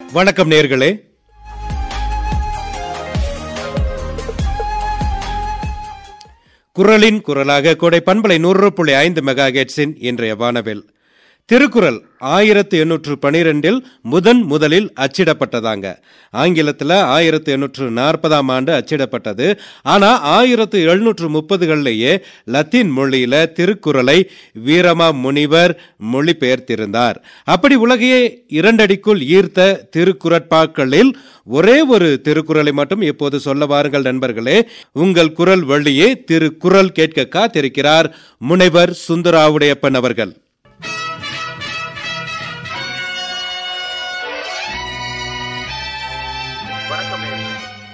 வணக்கம் நேர்களே குரலின் குரலாக கோடை பண்பலை நூறு புள்ளி ஐந்து மெகா ஹெர்ட்ஸின் இன்றைய வானவில் திருக்குறள் ஆயிரத்து எண்ணூற்று பனிரெண்டில் முதன் முதலில் அச்சிடப்பட்டதாங்க ஆங்கிலத்தில் ஆயிரத்து எண்ணூற்று நாற்பதாம் ஆண்டு அச்சிடப்பட்டது ஆனால் ஆயிரத்து எழுநூற்று முப்பதுகள்லேயே லத்தீன் மொழியில திருக்குறளை வீரமா முனிவர் மொழிபெயர்த்திருந்தார் அப்படி உலகையே இரண்டடிக்குள் ஈர்த்த திருக்குறட்பாக்களில் ஒரே ஒரு திருக்குறளை மட்டும் இப்போது சொல்ல வாருங்கள் நண்பர்களே உங்கள் குரல் வழியே திருக்குறள் கேட்க காத்திருக்கிறார் முனைவர் சுந்தராவுடையப்பன் அவர்கள் வணக்கம் நேயர்களே.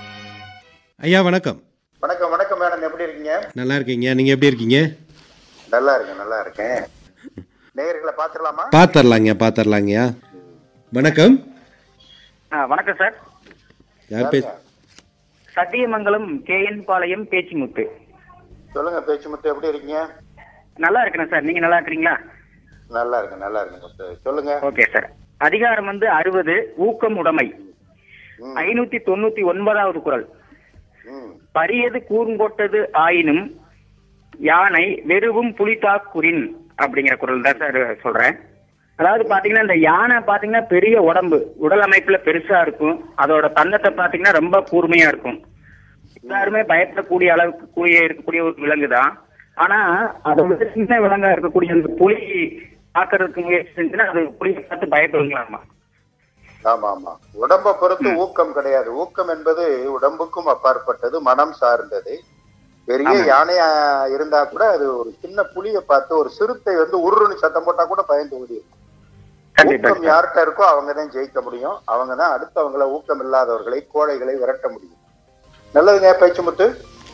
ஐயா வணக்கம் வணக்கம் வணக்கம் மேடம் எப்படி இருக்கீங்க நல்லா இருக்கீங்க நீங்க எப்படி இருக்கீங்க நல்லா இருக்கேன் நல்லா இருக்கேன் நேயர்களை பாத்துடலாமா பாத்தரலாங்க பாத்தரலாங்கய்யா வணக்கம் ஆ, வணக்கம் சார் யார் பேச சத்தியமங்கலம் கேஎன் பாளையம் பேச்சிமுத்து சொல்லுங்க பேச்சு முத்து எப்படி இருக்கீங்க நல்லா இருக்கிறேன் சார் நீங்க நல்லா இருக்கிறீங்களா நல்லா இருக்கேன் நல்லா இருக்கேன் முத்து சொல்லுங்க ஓகே சார் அதிகாரம் வந்து அறுபது ஊக்கம் உடைமை ம், ஐநூத்தி தொண்ணூத்தி ஒன்பதாவது குரல் ம், பரியது கூர்ங்கொட்டது ஆயினும் யானை வெறுவும் புலிதாக்குறின் அப்படிங்கிற குரல் தான் சார் சொல்றேன் அதாவது பாத்தீங்கன்னா இந்த யானை பாத்தீங்கன்னா பெரிய உடம்பு உடல் அமைப்புல பெருசா இருக்கும் அதோட தந்தத்தை பாத்தீங்கன்னா ரொம்ப கூர்மையா இருக்கும் எல்லாருமே பயப்படக்கூடிய அளவுக்கு கூடிய இருக்கக்கூடிய ஒரு விலங்கு தான் ஆனா அது வந்து சின்ன விலங்கா இருக்கக்கூடிய அந்த புலி பாக்குறதுக்கு முயற்சி செஞ்சுன்னா அது புலியை பார்த்து பயப்படுங்களாமா ஆமா ஆமா உடம்ப பொறுத்து ஊக்கம் கிடையாது ஊக்கம் என்பது உடம்புக்கும் அப்பாற்பட்டது மனம் சார்ந்தது பெரிய ஆமா. யானையா இருந்தா கூட அது ஒரு சின்ன புலியை பார்த்து ஒரு சிறுத்தை வந்து உருன்னு சத்தம் போட்டா கூட பயந்து ஓடி இருக்கும். கண்டிப்பா ஊக்கம் யார்கிட்ட இருக்கோ அவங்க தான் ஜெயிக்க முடியும் அவங்க தான் அடுத்தவங்களை ஊக்கம் இல்லாதவர்களை கோழைகளை விரட்ட முடியும் நல்லதுங்க பேச்சுமுத்து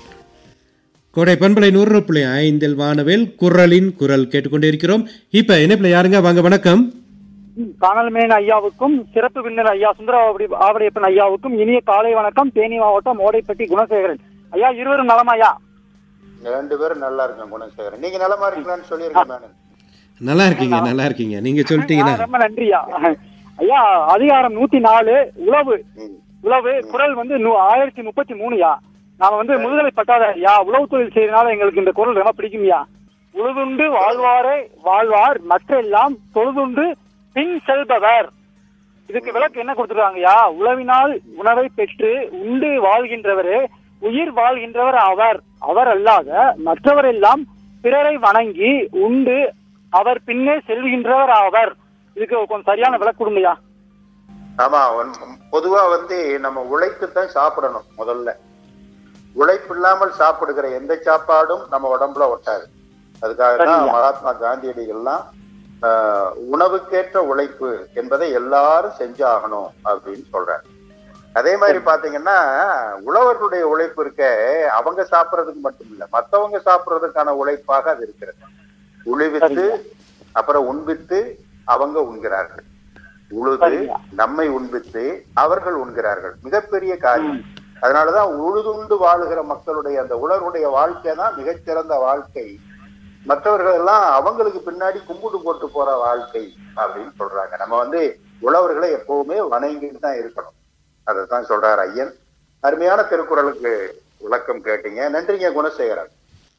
கோடை பண்பலை நூறு புள்ளி ஐந்தில் வானவில் குரலின் குரல் கேட்டுக்கொண்டிருக்கிறோம் இப்ப இணைப்புல யாருங்க வாங்க வணக்கம் காணல்மேன் ஐயாவுக்கும் சிறப்பு விருந்தினர் ஐயா சுந்தர ஆவடி- ஆவடியப்பன் ஐயாவுக்கும் இனிய காலை வணக்கம் தேனி மாவட்டம் ஓடைப்பட்டி குணசேகரன் ஐயா இருவரும் நலமா ஐயா ரெண்டு பேரும் நல்லா இருக்காங்க குணசேகரன் நீங்க நலமா இருக்கீங்களான்னு சொல்லியிருக்கேன் மேனன் நல்லா இருக்கீங்க நல்லா இருக்கீங்க நீங்க சொல்லிட்டீங்கன்னா ஆ, ரொம்ப நன்றியா ஐயா அதிகாரம் நூத்தி நாலு உழவு ம். உழவு குரல் வந்து நூ- ஆயிரத்தி முப்பத்தி மூணுயா நாம வந்து முதுகலை பட்டாதாரியா உழவு தொழில் செய்யறதுனால எங்களுக்கு இந்த குரல் ரொம்ப பிடிக்கும்யா உழுதுண்டு வாழ்வாரே வாழ்வார் மற்றெல்லாம் தொழுதுண்டு பின் செல்பவர் இதுக்கு விளக்கு என்ன கொடுத்துருக்காங்கய்யா உழவினால் உணவை பெற்று உண்டு வாழ்கின்றவரே உயிர் வாழ்கின்றவர் அவர் அவர் அல்லாத மற்றவரெல்லாம் பிறரை வணங்கி உண்டு அவர் பின்னே செல்கின்றவர் ஆவர் இதுக்கு கொஞ்சம் சரியான விளக்கு கொடுங்கய்யா ஆமா ஒன்- பொதுவா வந்து நம்ம உழைப்பு தான் சாப்பிடணும் முதல்ல உழைப்பு இல்லாமல் சாப்பிடுகிற எந்த சாப்பாடும் நம்ம உடம்புல ஒட்டாது அதுக்காக தான் சரியா. மகாத்மா காந்தியடிகள்லாம் ஆஹ், உணவுக்கேற்ற உழைப்பு என்பதை எல்லாரும் செஞ்சாகணும் அப்படின்னு சொல்றாரு அதே மாதிரி பாத்தீங்கன்னா உழவர்களுடைய உழைப்பு இருக்க அவங்க சாப்பிடுறதுக்கு மட்டும் இல்ல மத்தவங்க சாப்பிடுறதுக்கான உழைப்பாக அது இருக்கிறது உழுவித்து அப்புறம் உண்பித்து அவங்க உண்கிறார்கள் உழுது சரியா. நம்மை உண்பித்து அவர்கள் உண்கிறார்கள் மிகப்பெரிய காரியம் அதனாலதான் உழுதுண்டு வாழுகிற மக்களுடைய அந்த உழவருடைய வாழ்க்கை தான் மிகச்சிறந்த வாழ்க்கை மற்றவர்கள் எல்லாம் அவங்களுக்கு பின்னாடி கும்பிட்டு போட்டு போற வாழ்க்கை அப்படின்னு சொல்றாங்க நம்ம வந்து உழவர்களை எப்பவுமே வணங்கிட்டு தான் இருக்கணும் அதைத்தான் சொல்றாரு ஐயன் அருமையான திருக்குறளுக்கு விளக்கம் கேட்டீங்க நன்றிங்க குணசேகரன்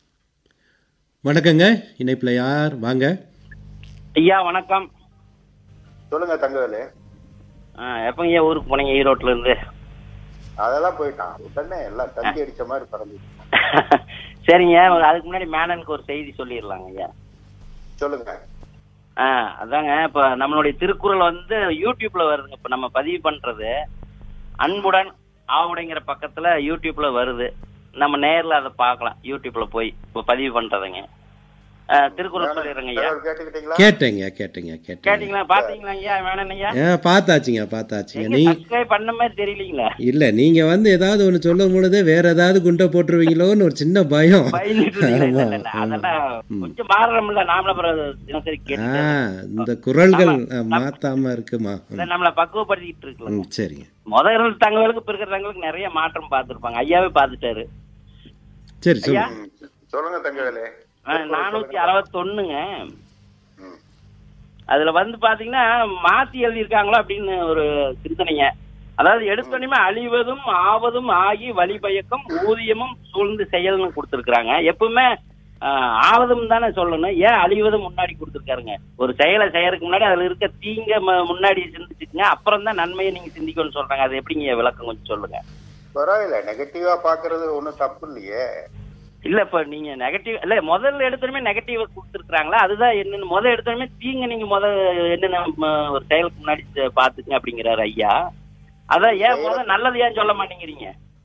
வணக்கங்க இணைப்புல யார் வாங்க ஐயா வணக்கம் சொல்லுங்க தங்கவேலு ஆ, எப்பங்க ஐயா ஊருக்கு போனீங்க ஈரோட்ல இருந்து அதெல்லாம் போயிட்டான் உடனே எல்லாம் தந்தி அடிச்ச மாதிரி பறந்து சரிங்க அதுக்கு முன்னாடி மேனனுக்கு ஒரு செய்தி சொல்லிடலாங்க ஐயா சொல்லுங்க ஆ அதாங்க இப்ப நம்மளுடைய திருக்குறள் வந்து யூடியூப்ல வருதுங்க இப்ப நம்ம பதிவு பண்றது அன்புடன் ஆவுடைங்கிற பக்கத்துல யூடியூப்ல வருது நம்ம நேர்ல அதை பார்க்கலாம் யூடியூப்ல போய் இப்ப பதிவு பண்றதுங்க ஆ, திருக்குறள் சொல்லிடுறேங்க ஐயா தகவல் கேட்டுக்கிட்டீங்களா கேட்டேங்க கேட்டேங்க கேட்டேங்க கேட்டீங்களா பாத்தீங்களா ஐயா வேணாம் ஐயா ஏ பார்த்தாச்சுங்க பார்த்தாச்சுங்க எங்க நீ சப்ஸ்கிரைப் பண்ண மாதிரி தெரியலீங்களா இல்ல நீங்க வந்து ஏதாவது ஒண்ணு சொல்லும் பொழுது வேற ஏதாவது குண்டை போட்டுருவீங்களோன்னு ஒரு சின்ன பயம் பயந்துட்டு இருந்தீங்களா? இல்ல, ஆமா, இல்ல, இல்ல. ஆமா. அதெல்லாம் கொஞ்சம் மாறணும்ல நாமளும் அப்புறம் தினசரி ஆ கேட்டு இந்த குரல்கள் ஆமா. அஹ், மாத்தாம இருக்குமா ம், நம்மள பக்குவப்படுத்திட்டு இருக்கலாம் ம், சரிங்க முதல் தங்களுக்கு இப்ப இருக்கிற தங்களுக்கு நிறைய மாற்றம் பார்த்திருப்பாங்க ஐயாவே பார்த்துட்டாரு சரி சொல்லுங்க ம், சொல்லுங்க தங்கவேலு நானூத்தி அறுபத்தொன்னுங்க ம். அதுல வந்து பாத்தீங்கன்னா மாத்தி எழுதியிருக்காங்களோ அப்படின்னு ஒரு சிந்தனைங்க அதாவது எடுத்தோடனே அழிவதும் ஆவதும் ஆகி வழி பயக்கும் ஊதியமும் சூழ்ந்து செயல்னு கொடுத்துருக்காங்க எப்பவுமே ஆஹ், ஆவதும் தானே சொல்லணும் ஏன் அழிவதும் முன்னாடி கொடுத்துருக்காருங்க ஒரு செயலை செய்யறதுக்கு முன்னாடி அதுல இருக்க தீங்க ம- முன்னாடி சிந்திச்சுக்கங்க அப்புறம் தான் நன்மையை நீங்க சிந்திக்கணும்னு சொல்றாங்க அது எப்படிங்க விளக்கம் கொஞ்சம் சொல்லுங்க பரவாயில்ல நெகட்டிவா பாக்குறது ஒண்ணும் தப்பு இல்லையே இல்ல இப்ப நீங்க நெகட்டிவ் இல்ல முதல்ல எடுத்தோடனே நெகட்டிவ் கொடுத்துருக்காங்களா அதுதான் என்னன்னு முதல் எடுத்தோடனே தீங்க நீங்க முத என்னென்ன ம, ஒரு செயலுக்கு முன்னாடி செ- பாத்துங்க அப்படிங்கிறாரு ஐயா அதான் ஏன் முத நல்லது ஏன் சொல்ல மாட்டேங்கிறீங்க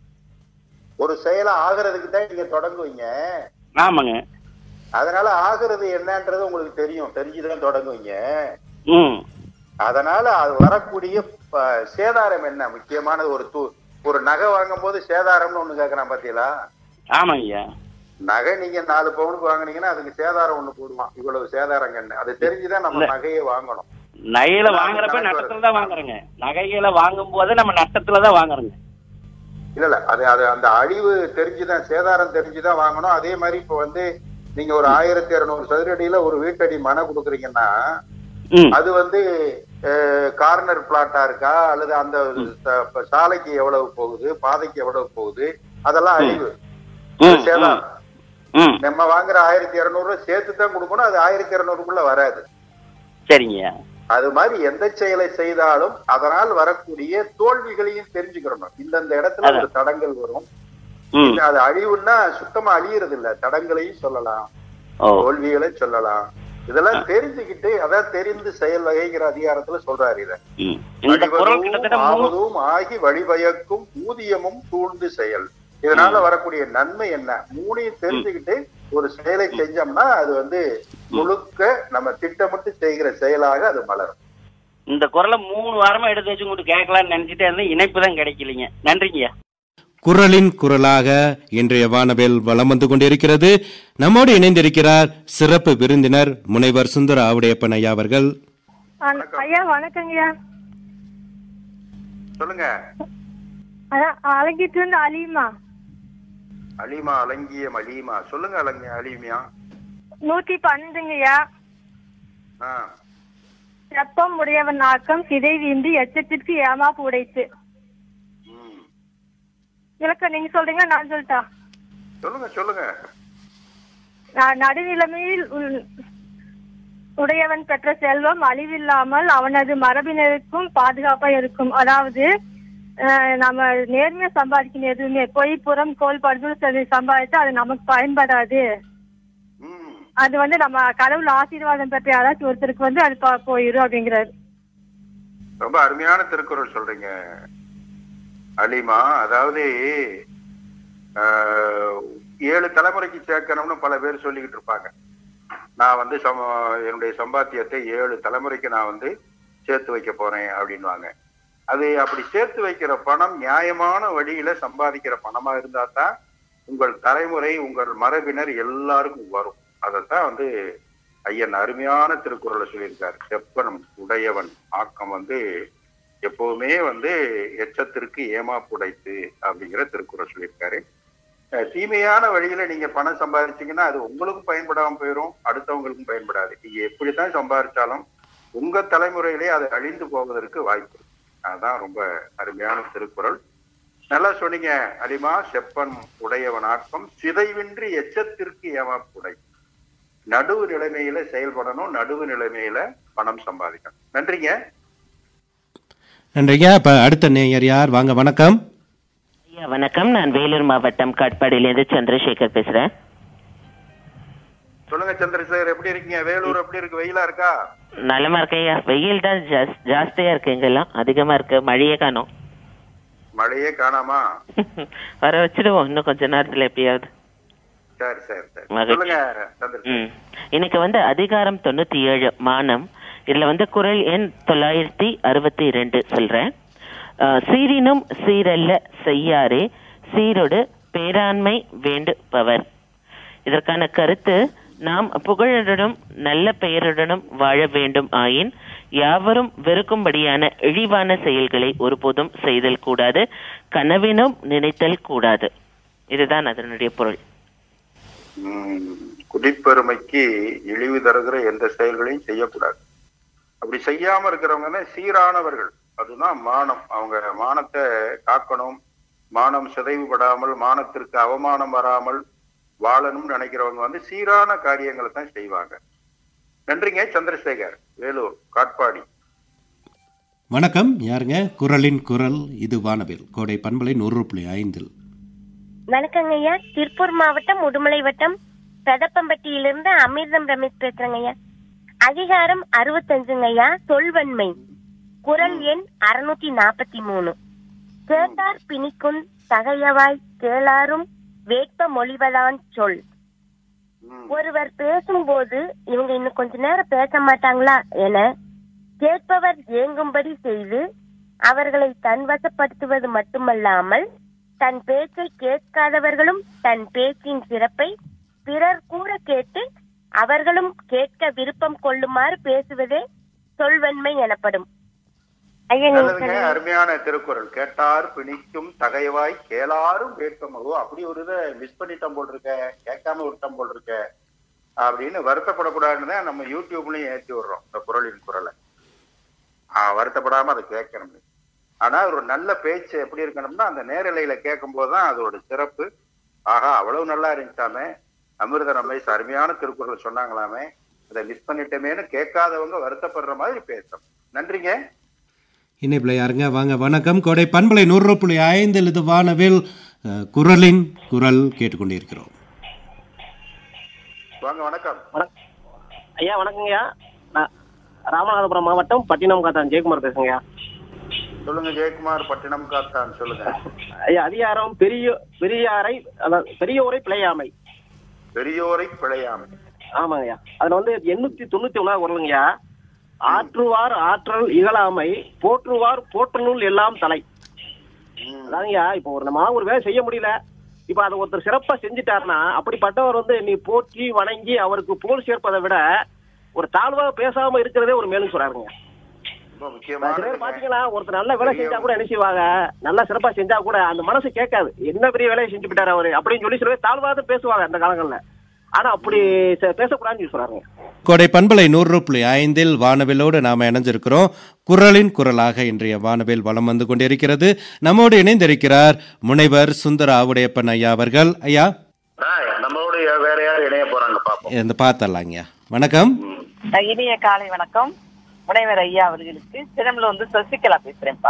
ஒரு செயலை ஆகிறதுக்கு தான் நீங்க தொடங்குவீங்க ஆமாங்க அதனால ஆகிறது என்னன்றது உங்களுக்கு தெரியும் தெரிஞ்சுதான் தொடங்குவீங்க ம் அதனால அது வரக்கூடிய ப- சேதாரம் என்ன முக்கியமானது ஒரு தூ ஒரு நகை வாங்கும் போது சேதாரம்னு ஒண்ணு கேக்குறான் பாத்தீங்களா ஆமாங்க ஐயா நகை நீங்க நாலு பவுனுக்கு வாங்குனீங்கன்னா அதுக்கு சேதாரம் ஒண்ணு போடுவான் இவ்வளவு சேதாரம் என்ன அது தெரிஞ்சுதான் நம்ம இல்ல. நகையை வாங்கணும் நகையில வாங்குறப்ப நட்டத்துல தான் வாங்குறேங்க நகைகளை வாங்கும் போது நம்ம நட்டத்துல தான் வாங்குறோங்க இல்ல இல்ல அது அது அந்த அழிவு தெரிஞ்சுதான் சேதாரம் தெரிஞ்சுதான் வாங்கணும் அதே மாதிரி இப்ப வந்து நீங்க ஒரு ஆயிரத்தி இருநூறு சதுரடியில ஒரு வீட்டடி மனை கொடுக்குறீங்கன்னா ம் அது வந்து கார்னர் பிளாட்டா இருக்கா அல்லது அந்த ச- சாலைக்கு எவ்வளவு போகுது பாதைக்கு எவ்வளவு போகுது அதெல்லாம் அழிவு ம், ம், சேதாரம் ம் நம்ம வாங்குற ஆயிரத்தி இருநூறு சேர்த்து தான் கொடுக்கணும் அது ஆயிரத்தி இருநூறுக்குள்ள வராது சரிங்க ஐயா அது மாதிரி எந்த செயலை செய்தாலும் அதனால் வரக்கூடிய தோல்விகளையும் தெரிஞ்சுக்கிறணும் இந்தந்த இடத்துல ஒரு தடங்கள் வரும் ம் அது அழிவுன்னா சுத்தமா அழியறது இல்ல தடங்களையும் சொல்லலாம் ஓ தோல்விகளை சொல்லலாம் இதெல்லாம் தெரிஞ்சுக்கிட்டு அதான் தெரிந்து செயல் வகைங்கிற அதிகாரத்துல சொல்றாரு இத ம் இந்த குரல் கிட்டத்தட்ட மூணு ஆவதும் ஆகி வழிபயக்கும் ஊதியமும் சூழ்ந்து செயல் இதனால வரக்கூடிய நன்மை என்ன மூணையும் தெரிஞ்சுக்கிட்டு ஒரு செயலை செஞ்சோம்னா அது வந்து முழுக்க நம்ம திட்டமிட்டு செய்கிற செயலாக அது மலரும் இந்த குரலை மூணு வாரமா எடுத்து வச்சு உங்களுக்கு கேட்கலாம்னு நினைச்சிட்டே இருந்தேன் இணைப்பு தான் கிடைக்கலைங்க நன்றிங்கய்யா குரலின் குரலாக இன்றைய வானவில் வலம் வந்து கொண்டிருக்கிறது நம்மோடு இணைந்திருக்கிறார் சிறப்பு விருந்தினர் முனைவர் சுந்தர ஆவுடையப்பன் ஐயா அவர்கள் அ- ஐயா வணக்கங்கய்யா சொல்லுங்க அதான் அழகிட்டு இருந்து அலிமா அலிமா அலங்கியம் அலிமா சொல்லுங்க அலங்கிய அலிமியா நூத்தி பன்னெண்டுங்கய்யா ஆ செப்பம் உடையவன் ஆக்கம் சிதை வீந்து எச்சத்திற்கு ஏமாப்பு உடைத்து ம். விளக்கம் நீங்க சொல்றீங்களா நான் சொல்லட்டா சொல்லுங்க சொல்லுங்க நான் நடுநிலைமையில் உள்- உடையவன் பெற்ற செல்வம் அழிவில்லாமல் அவனது மரபினருக்கும் பாதுகாப்பா இருக்கும் அதாவது அஹ், நம்ம நேர்மையா சம்பாதிக்கணும் எதுவுமே பொய் புறம் கோல் படுதல் சம்பாதிச்சா அது நமக்கு பயன்படாது ம் அது வந்து நம்ம கடவுள் ஆசீர்வாதம் பெற்ற யாராச்சும் ஒருத்தருக்கு வந்து அது ப- போயிரும் அப்படிங்கிறாரு ரொம்ப அருமையான திருக்குறள் சொல்றீங்க அலிமா அதாவது ஆஹ், ஏழு தலைமுறைக்கு சேர்க்கணும்னு பல பேர் சொல்லிக்கிட்டு இருப்பாங்க நான் வந்து சம என்னுடைய சம்பாத்தியத்தை ஏழு தலைமுறைக்கு நான் வந்து சேர்த்து வைக்க போறேன் அப்படின்வாங்க அது அப்படி சேர்த்து வைக்கிற பணம் நியாயமான வழியில சம்பாதிக்கிற பணமா இருந்தா தான் உங்கள் தலைமுறை உங்கள் மரபினர் எல்லாருக்கும் வரும் அதைத்தான் வந்து ஐயன் அருமையான திருக்குறளை சொல்லியிருக்காரு செப்பனம் உடையவன் ஆக்கம் வந்து எப்பவுமே வந்து எச்சத்திற்கு ஏமாப்புடைத்து அப்படிங்கிற திருக்குறள் சொல்லியிருக்காரு அஹ் தீமையான வழியில நீங்க பணம் சம்பாதிச்சீங்கன்னா அது உங்களுக்கும் பயன்படாம போயிடும் அடுத்தவங்களுக்கும் பயன்படாது நீங்க எப்படித்தான் சம்பாதிச்சாலும் உங்க தலைமுறையிலே அது அழிந்து போவதற்கு வாய்ப்பு இருக்கு அதுதான் ரொம்ப அருமையான திருக்குறள் நல்லா சொன்னீங்க அலிமா செப்பன் உடையவன் ஆக்கம் சிதைவின்றி எச்சத்திற்கு ஏமாப்புடை நடுவு நிலைமையில செயல்படணும் நடுவு நிலைமையில பணம் சம்பாதிக்கணும் நன்றிங்க நன்றிங்க இப்ப அடுத்த நேயர் யார் வாங்க வணக்கம் ஐயா வணக்கம் நான் வேலூர் மாவட்டம் காட்பாடியிலேருந்து சந்திரசேகர் பேசுறேன் சொல்லுங்க சந்திரசேகர் எப்படி இருக்கீங்க வேலூர் எப்படி இருக்கு வெயிலா இருக்கா நலமா இருக்கேன் ஐயா வெயில் தான் ஜாஸ்- ஜாஸ்தியா இருக்கு இங்கெல்லாம் அதிகமா இருக்கு மழையே காணோம் மழையே காணாமா வர வச்சிடுவோம் இன்னும் கொஞ்ச நேரத்துல எப்படியாவது சரி சரி சரி மகிழ்ச்சி. சொல்லுங்க சந்திரசேகர் ம் இன்னைக்கு வந்து அதிகாரம் தொண்ணூத்தி ஏழு மானம் இதுல வந்து குரல் எண் தொள்ளாயிரத்தி அறுபத்தி ரெண்டு சொல்றேன் அஹ், சீரினும் சீரல்ல செய்யாரே சீரொடு பேராண்மை வேண்டுபவர் இதற்கான கருத்து நாம் புகழுடனும் நல்ல பெயருடனும் வாழ வேண்டும் ஆயின் யாவரும் வெறுக்கும்படியான இழிவான செயல்களை ஒருபோதும் செய்தல் கூடாது கனவினும் நினைத்தல் கூடாது இதுதான் அதனுடைய பொருள் உம், குடிப்பெருமைக்கு இழிவு தருகிற எந்த செயல்களையும் செய்யக்கூடாது அப்படி செய்யாம இருக்கிறவங்க தான் சீரானவர்கள் அதுதான் மானம் அவங்க மானத்தை காக்கணும் மானம் சிதைவுபடாமல் மானத்திற்கு அவமானம் வராமல் வாழணும்னு நினைக்கிறவங்க வந்து சீரான காரியங்களை தான் செய்வாங்க நன்றிங்க சந்திரசேகர் வேலூர் காட்பாடி வணக்கம் யாருங்க குரலின் குரல் இது வானவில் கோடை பண்பலை நூறு புள்ளி ஐந்தில் வணக்கங்க ஐயா திருப்பூர் மாவட்டம் உடுமலை வட்டம் பிரதப்பம்பட்டியிலிருந்து அமிர்தம் ரமேஷ் பேசுறேங்க ஐயா அதிகாரம் அறுபத்தஞ்சுங்க ஐயா சொல்வன்மை குரல் எண் அறுநூத்தி நாற்பத்தி மூணு கேட்டார் பிணிக்குன் தகையவாய் கேளாரும் வேட்ப மொழிவதான் சொல் ம். ஒருவர் பேசும்போது இவங்க இன்னும் கொஞ்ச நேரம் பேச மாட்டாங்களா என கேட்பவர் ஏங்கும்படி செய்து அவர்களை தன்வசப்படுத்துவது மட்டுமல்லாமல் தன் பேச்சை கேட்காதவர்களும் தன் பேச்சின் சிறப்பை பிறர் கூற கேட்டு அவர்களும் கேட்க விருப்பம் கொள்ளுமாறு பேசுவதே சொல்வன்மை எனப்படும் ஐயா நீங்க நல்லதுங்க சொல்லுங்க. அருமையான திருக்குறள் கேட்டார் பிணிக்கும் தகைவாய் கேளாரும் வேட்பமோ அப்படி ஒரு இதை மிஸ் பண்ணிட்டோம் போல் இருக்க கேட்காம விட்டோம் போல் இருக்க அப்படின்னு வருத்தப்படக்கூடாதுன்னு தான் நம்ம யூடியூப்லயும் ஏற்றி விடுறோம் இந்த குரலின் குரலை ஆஹ் வருத்தப்படாம அதை கேட்கணும் ஆனா ஒரு நல்ல பேச்சு எப்படி இருக்கணும்னா அந்த நேரலையில கேட்கும் போதுதான் அதோட சிறப்பு ஆஹா அவ்வளவு நல்லா இருந்துச்சாமே அமிர்த ரமேஷ் அருமையான திருக்குறள் சொன்னாங்களாமே அதை மிஸ் பண்ணிட்டோமேன்னு கேட்காதவங்க வருத்தப்படுற மாதிரி பேசும் நன்றிங்க இணைப்பில் யாருங்க வாங்க வணக்கம் கோடை பண்பலை நூறு புள்ளி ஐந்தில் இது வானவில் அஹ், குரலின் குரல் கேட்டுக்கொண்டிருக்கிறோம் வாங்க வணக்கம் வணக்கம் ஐயா வணக்கங்கய்யா நான் ராமநாதபுரம் மாவட்டம் பட்டினம் காத்தான் ஜெயக்குமார் பேசுங்கய்யா சொல்லுங்க ஜெயக்குமார் பட்டினம் காத்தான் சொல்லுங்க ஐயா அதிகாரம் பெரிய பெரியாரை அதாவது பெரியோரை பிழையாமை பெரியோரை பிழையாமை ஆமாங்கய்யா அதுல வந்து எண்ணூத்தி தொண்ணூத்தி ஒண்ணாவது குரலுங்கய்யா ஆற்றுவார் ஆற்றல் இகழாமை போற்றுவார் போற்றுநூல் எல்லாம் தலை ம். அதாங்கய்யா இப்போ ஒரு நம்ம ஒரு வேலை செய்ய முடியல இப்ப அதை ஒருத்தர் சிறப்பா செஞ்சுட்டாருன்னா அப்படிப்பட்டவர் வந்து நீ போற்றி வணங்கி அவருக்கு புகழ் சேர்ப்பதை விட ஒரு தாழ்வா பேசாம இருக்கிறதே ஒரு மேலும் சொல்றாருங்க ரொம்ப சில பேர் முக்கியமான பாத்தீங்கன்னா ஒருத்தர் நல்ல வேலை செஞ்சா கூட என்ன செய்வாங்க நல்லா சிறப்பா செஞ்சா கூட அந்த மனசு கேட்காது என்ன பெரிய வேலையை செஞ்சு விட்டாரு அவரு அப்படின்னு சொல்லி சில பேர் தாழ்வாத பேசுவாங்க அந்த காலங்கள்ல ஆனா அப்படி ச- பேசக்கூடாதுன்னு சொல்லி சொல்றாங்க கோடை பண்பலை நூறு புள்ளி ஐந்தில் வானவிலோடு நாம் இணைஞ்சிருக்கிறோம் குரலின் குரலாக இன்றைய வானவில் வலம் வந்து கொண்டிருக்கிறது நம்மோடு இணைந்திருக்கிறார் முனைவர் சுந்தர ஆவுடையப்பன் ஐயா அவர்கள் ஐயா நம்மளோட வேற யார் இணைய போறாங்க பாப்போம் இந்த பார்த்தலாங்க வணக்கம் இனிய காலை வணக்கம் முனைவர் ஐயா அவர்களுக்கு சிரமில் வந்து சசிகலா பேசுறேன்ப்பா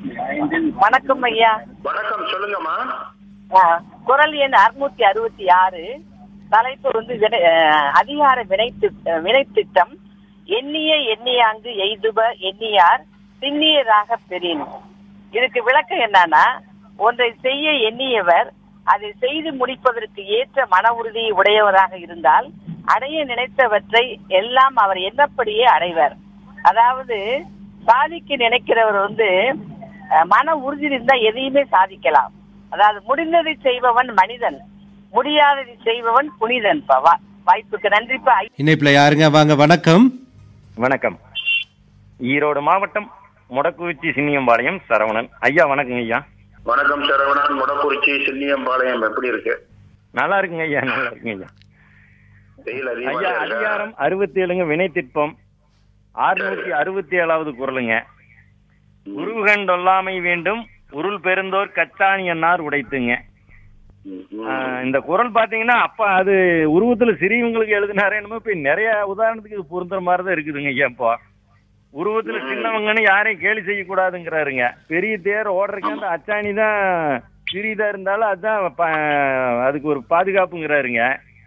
வணக்கம் ஐயா வணக்கம் சொல்லுங்கம்மா ஆ, குரல் எண் அறுநூத்தி அறுபத்தி ஆறு தலைப்பு வந்து வினை- அஹ், அதிகார வினைத்து வினைத்திட்டம் எண்ணிய எண்ணியாங்கு எய்துப எண்ணியார் திண்ணியராக பெறின் இதுக்கு விளக்கம் என்னன்னா ஒன்றை செய்ய எண்ணியவர் அதை செய்து முடிப்பதற்கு ஏற்ற மன உறுதி உடையவராக இருந்தால் அடைய நினைத்தவற்றை எல்லாம் அவர் எண்ணப்படியே அடைவர் அதாவது சாதிக்க நினைக்கிறவர் வந்து அஹ், மன உறுதி இருந்தா எதையுமே சாதிக்கலாம் அதாவது முடிந்ததை செய்பவன் மனிதன் முடியாததை செய்பவன் புனிதன் பா. வா- வாய்ப்புக்கு நன்றிப்பா இணைப்பில் யாருங்க வாங்க வணக்கம் வணக்கம் ஈரோடு மாவட்டம் முடக்குறிச்சி சின்னியம்பாளையம் சரவணன் ஐயா வணக்கங்க ஐயா வணக்கம் சரவணன் முடக்குறிச்சி சின்னியம்பாளையம் எப்படி இருக்கு நல்லா இருக்குங்க ஐயா நல்லா இருக்குங்க ஐயா வெயில் அதிகமா ஐயா இருக்கா? அதிகாரம் அறுபத்தி ஏழுங்க வினைத்திற்பம் ஆறுநூத்தி அறுபத்தி ஏழாவது குரலுங்க உருவுகண்டொல்லாமை வேண்டும் உருள் பெருந்தோர் கச்சாணி என்னார் உடைத்துங்க ம், ம். ஆஹ் இந்த குரல் பாத்தீங்கன்னா அப்ப அது உருவத்துல சிறியவங்களுக்கு எழுதினாரு என்னமோ இப்ப நிறைய உதாரணத்துக்கு இது பொருந்துற மாதிரி தான் இருக்குதுங்க ஐயா இப்போ உருவத்துல சின்னவங்கன்னு யாரையும் கேலி செய்யக்கூடாதுங்கிறாருங்க பெரிய தேர் ஓடுறதுக்கு அந்த அச்சாணி தான் சிறியதா இருந்தாலும் அதுதான் ப- அதுக்கு ஒரு பாதுகாப்புங்கிறாருங்க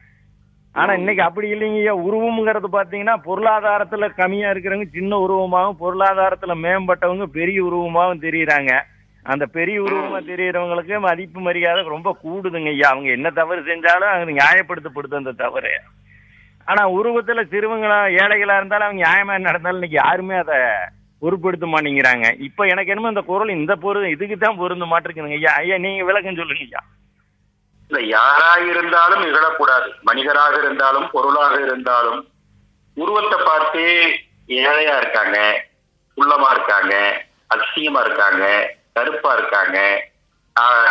ஆனா இன்னைக்கு அப்படி இல்லைங்க ஐயா உருவம்ங்கிறது பாத்தீங்கன்னா பொருளாதாரத்துல கம்மியா இருக்கிறவங்க சின்ன உருவமாகவும் பொருளாதாரத்துல மேம்பட்டவங்க பெரிய உருவமாகவும் தெரியுறாங்க அந்த பெரிய உருவமா தெரியறவங்களுக்கு மதிப்பு மரியாதை ரொம்ப கூடுதுங்க ஐயா அவங்க என்ன தவறு செஞ்சாலும் அது நியாயப்படுத்தப்படுது அந்த தவறு ஆனா உருவத்துல சிறுவங்களா ஏழைகளா இருந்தாலும் அவங்க நியாயமா நடந்தாலும் இன்னைக்கு யாருமே அதை பொருட்படுத்த மாட்டேங்கிறாங்க இப்ப எனக்கு என்னமோ இந்த குரல் இந்த பொருள் இதுக்கு தான் பொருந்த மாட்டிருக்குதுங்க ஐயா ஐயா நீங்க விளக்கம் சொல்லுங்க ஐயா இல்ல யாராக இருந்தாலும் இகழக்கூடாது மனிதராக இருந்தாலும் பொருளாக இருந்தாலும் உருவத்தை பார்த்து ஏழையா இருக்காங்க உள்ளமா இருக்காங்க அசிங்கமா இருக்காங்க கருப்பா இருக்காங்க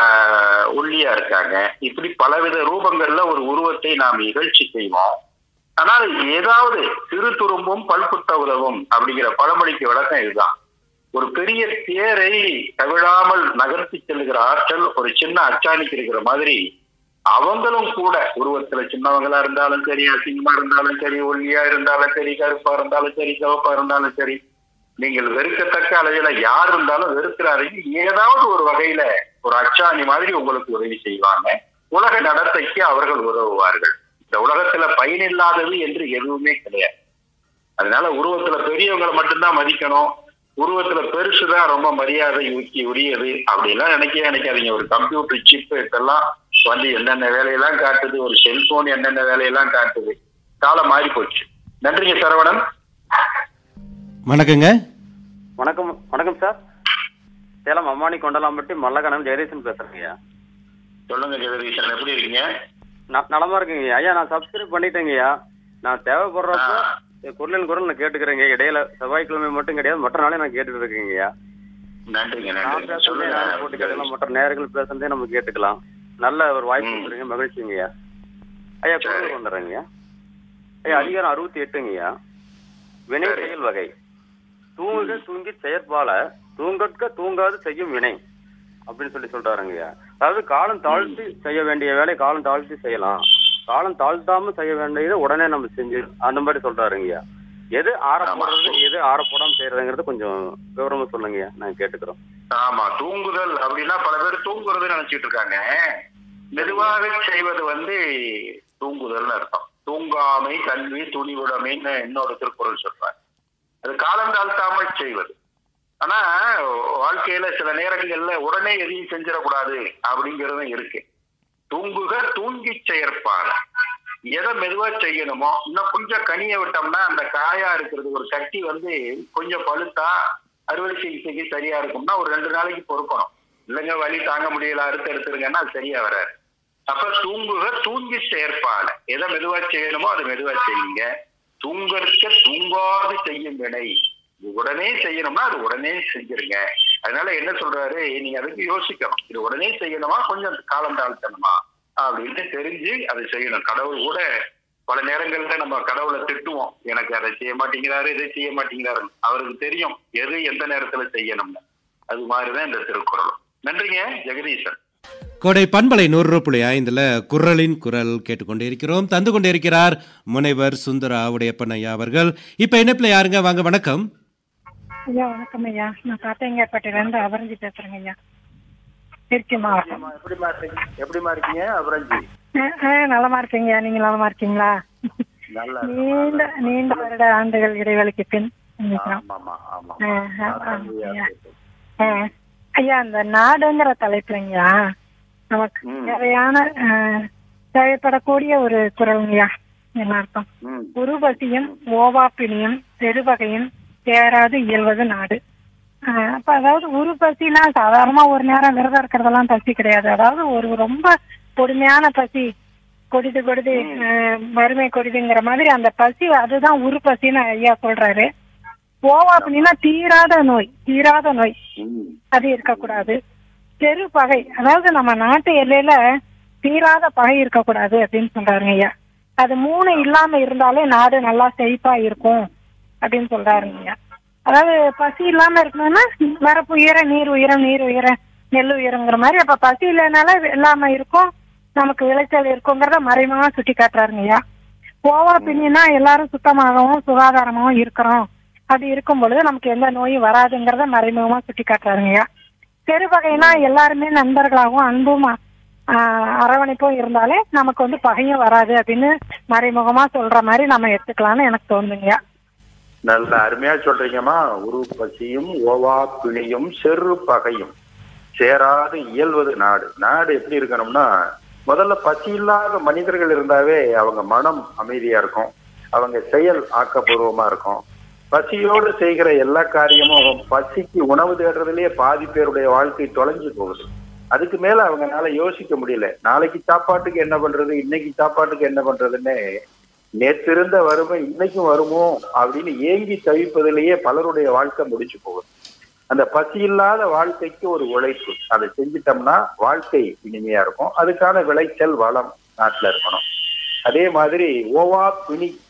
ஆஹ், ஒல்லியா இருக்காங்க இப்படி பலவித ரூபங்கள்ல ஒரு உருவத்தை நாம் இகழ்ச்சி செய்வோம் ஆனால் ஏதாவது சிறு துரும்பும் பல்குத்த உதவும் அப்படிங்கிற பழமொழிக்கு விளக்கம் இதுதான் ஒரு பெரிய தேரை தவிழாமல் நகர்த்தி செல்லுகிற ஆற்றல் ஒரு சின்ன அச்சாணிக்கு இருக்கிற மாதிரி அவங்களும் கூட உருவத்துல சின்னவங்களா இருந்தாலும் சரி அசிங்கமா இருந்தாலும் சரி ஒல்லியா இருந்தாலும் சரி கருப்பா இருந்தாலும் சரி சிவப்பா இருந்தாலும் சரி நீங்கள் வெறுக்கத்தக்க அளவில யார் இருந்தாலும் வெறுக்கிறார்கள் ஏதாவது ஒரு வகையில ஒரு அச்சாணி மாதிரி உங்களுக்கு உதவி செய்வாங்க உலக நடத்தைக்கு அவர்கள் உதவுவார்கள் இந்த உலகத்துல பயனில்லாதது என்று எதுவுமே கிடையாது அதனால உருவத்துல பெரியவங்களை மட்டும்தான் மதிக்கணும் உருவத்துல பெருசுதான் ரொம்ப மரியாதை ஊக்கி உரியது அப்படிலாம் நினைக்க நினைக்காதீங்க ஒரு கம்ப்யூட்டர் சிப் இதெல்லாம் வந்து என்னென்ன வேலையெல்லாம் காட்டுது ஒரு செல்போன் என்னென்ன வேலையெல்லாம் காட்டுது காலம் மாறி போச்சு நன்றிங்க சரவணன் வணக்கங்க வணக்கம் வணக்கம் சார் சேலம் அம்மானி கொண்டலாம்பட்டி மல்லகணம் ஜெயதீசன் பேசுறேங்க சொல்லுங்க ஜெகதீசன் எப்படி இருக்கீங்க ந- நலமா இருக்குங்க ஐயா நான் சப்ஸ்கிரைப் பண்ணிட்டேங்கய்யா நான் தேவைப்படுறப்ப குரலின் குரல் நான் கேட்டுக்கிறேங்க இடையில செவ்வாய்க்கிழமை மட்டும் கிடையாது மற்ற நாளே நான் கேட்டுட்டு இருக்கேங்கய்யா நன்றிங்க நான் நன்றிங்க பேசுறதே சொல்லுங்க நானே போட்டு கேட்கலாம் மற்ற நேயர்கள் பேசுறதே நம்ம கேட்டுக்கலாம் நல்ல ஒரு வாய்ப்பு கொடுக்குறீங்க மகிழ்ச்சிங்கய்யா ஐயா குரல் வந்துடுறேங்கய்யா ஐயா அதிகாரம் அறுபத்தி எட்டுங்கய்யா வினை செயல் வகை தூங்குக தூங்கி செயற்பால தூங்கற்க தூங்காது செய்யும் வினை அப்படின்னு சொல்லி சொல்றாருங்கய்யா அதாவது காலம் தாழ்த்தி செய்ய வேண்டிய வேலை காலம் தாழ்த்தி செய்யலாம் காலம் தாழ்த்தாம செய்ய வேண்டியதை உடனே நம்ம செஞ்சு அந்த மாதிரி சொல்றாருங்கய்யா எது ஆறப்படுறது எது ஆறப்படாம செய்யறதுங்கிறது கொஞ்சம் விவரமா சொல்லுங்கய்யா நான் கேட்டுக்கிறோம் ஆமா தூங்குதல் அப்படின்னா பல பேர் தூங்குறது நினைச்சிட்டு இருக்காங்க மெதுவாக செய்வது வந்து தூங்குதல்னு அர்த்தம் தூங்காமை கல்வி துணிவுடைமைன்னு இன்னொரு திருக்குறள் சொல்றாங்க அது காலம் தாழ்த்தாமல் செய்வது ஆனா வாழ்க்கையில சில நேரங்கள்ல உடனே எதையும் செஞ்சிடக்கூடாது அப்படிங்கறதும் இருக்கு தூங்குக தூங்கி செயற்பால எதை மெதுவா செய்யணுமோ இன்னும் கொஞ்சம் கனிய விட்டோம்னா அந்த காயா இருக்கிறது ஒரு கட்டி வந்து கொஞ்சம் பழுத்தா அறுவடை சிகிச்சைக்கு சரியா இருக்கும்னா ஒரு ரெண்டு நாளைக்கு பொறுக்கணும் இல்லைங்க வலி தாங்க முடியல அறுத்து எடுத்துருங்கன்னா அது சரியா வராது அப்ப தூங்குக தூங்கி செயற்பால எதை மெதுவா செய்யணுமோ அதை மெதுவா செய்யுங்க தூங்கற்க தூங்காது செய்யும் வினை இது உடனே செய்யணும்னா அது உடனே செஞ்சிருங்க அதனால என்ன சொல்றாரு நீங்க அதுக்கு யோசிக்கணும் இது உடனே செய்யணுமா கொஞ்சம் காலம் தாழ்த்தணுமா அப்படின்னு தெரிஞ்சு அதை செய்யணும் கடவுள் கூட பல நேரங்கள்ல நம்ம கடவுளை திட்டுவோம் எனக்கு அதை செய்ய மாட்டேங்கிறாரு இதை செய்ய மாட்டேங்கிறாரு அவருக்கு தெரியும் எது எந்த நேரத்துல செய்யணும்னு அது மாதிரிதான் இந்த திருக்குறள் நன்றிங்க ஜெகதீசன் கோடை பண்பலை நூறு புள்ளி ஐந்துல குரலின் குரல் கேட்டுக்கொண்டே இருக்கிறோம் தந்து கொண்டே இருக்கிறார் முனைவர் சுந்தர ஆவுடையப்பன் ஐயா அவர்கள் இப்ப இணைப்புல யாருங்க வாங்க வணக்கம் ஐயா வணக்கம் ஐயா நான் காட்டையங்காப்பேட்டையில இருந்து அபரஞ்சி பேசுறேங்க ஐயா திருச்சி மாவட்டம் எப்படிமா இருக்கீங்க எப்படிமா இருக்கீங்க அபரஞ்சி அஹ், அஹ், நலமா இருக்கீங்க நீங்க நலமா இருக்கீங்களா நல்லா நீண்ட நீண்ட வருட ஆண்டுகள் இடைவெளிக்கு பின் சந்திக்கிறோம். ஆமா ஆமா அஹ், அஹ், அஹ், ஐயா. அஹ், ஐயா அந்த நாடுங்கிற தலைப்புலங்கய்யா நமக்கு தேவையான அஹ், தேவைப்படக்கூடிய ஒரு குரலுங்கய்யா என்ன அர்த்தம் உருபசியும் ஓவாப்பினியும் பெருவகையும் சேராது இயல்வது நாடு ஆஹ் அப்ப அதாவது ஒரு பசினா சாதாரணமா ஒரு நேரம் விரதம் இருக்கிறதெல்லாம் பசி கிடையாது அதாவது ஒரு ரொம்ப கொடுமையான பசி கொடிது கொடிது ஆஹ் வறுமை கொடிதுங்கிற மாதிரி அந்த பசி அதுதான் உரு பசின்னு ஐயா சொல்றாரு ஓவா அப்படின்னா தீராத நோய் தீராத நோய் அது இருக்கக்கூடாது பெரு பகை அதாவது நம்ம நாட்டு எல்லையில தீராத பகை இருக்கக்கூடாது அப்படின்னு சொல்றாருங்க ஐயா அது மூணு இல்லாம இருந்தாலே நாடு நல்லா செழிப்பா இருக்கும் அப்படின்னு சொல்றாருங்க ஐயா அதாவது பசி இல்லாம இருக்கணும்னா மரப்பு உயர நீர் உயரம் நீர் உயர நெல் உயரங்கிற மாதிரி அப்ப பசி இல்லைனால இல்லாம இருக்கும் நமக்கு விளைச்சல் இருக்குங்கிறத மறைமுகமா சுட்டி காட்டுறாருங்க ஐயா ஓவா பின்னா எல்லாரும் சுத்தமாகவும் சுகாதாரமாகவும் இருக்கிறோம் அப்படி இருக்கும் பொழுது நமக்கு எந்த நோயும் வராதுங்கிறத மறைமுகமா சுட்டி காட்டுறாருங்க ஐயா பெருவகைனா எல்லாருமே நண்பர்களாகவும் அன்பும் ஆஹ், அரவணைப்பும் இருந்தாலே நமக்கு வந்து பகையும் வராது அப்படின்னு மறைமுகமா சொல்ற மாதிரி நம்ம எடுத்துக்கலாம்னு எனக்கு தோணுதுங்கய்யா நல்ல அருமையா சொல்றீங்கம்மா உரு பசியும் ஓவா பிணியும் செரு பகையும் சேராது இயல்வது நாடு நாடு எப்படி இருக்கணும்னா முதல்ல பசி இல்லாத மனிதர்கள் இருந்தாவே அவங்க மனம் அமைதியா இருக்கும் அவங்க செயல் ஆக்கப்பூர்வமா இருக்கும் பசியோடு செய்கிற எல்லா காரியமும் பசிக்கு உணவு தேடுறதுலயே பாதி பேருடைய வாழ்க்கை தொலைஞ்சு போகுது அதுக்கு மேல அவங்கனால யோசிக்க முடியல நாளைக்கு சாப்பாட்டுக்கு என்ன பண்றது இன்னைக்கு சாப்பாட்டுக்கு என்ன பண்றதுன்னு நேற்றிருந்த வறுமை இன்னைக்கும் வருமோ அப்படின்னு ஏங்கி தவிப்பதிலேயே பலருடைய வாழ்க்கை முடிச்சு போகுது அந்த பசி இல்லாத வாழ்க்கைக்கு ஒரு உழைப்பு அதை செஞ்சிட்டோம்னா வாழ்க்கை இனிமையா இருக்கும் அதுக்கான விளைச்சல் வளம் நாட்டுல இருக்கணும் அதே மாதிரி ஓவா பிணி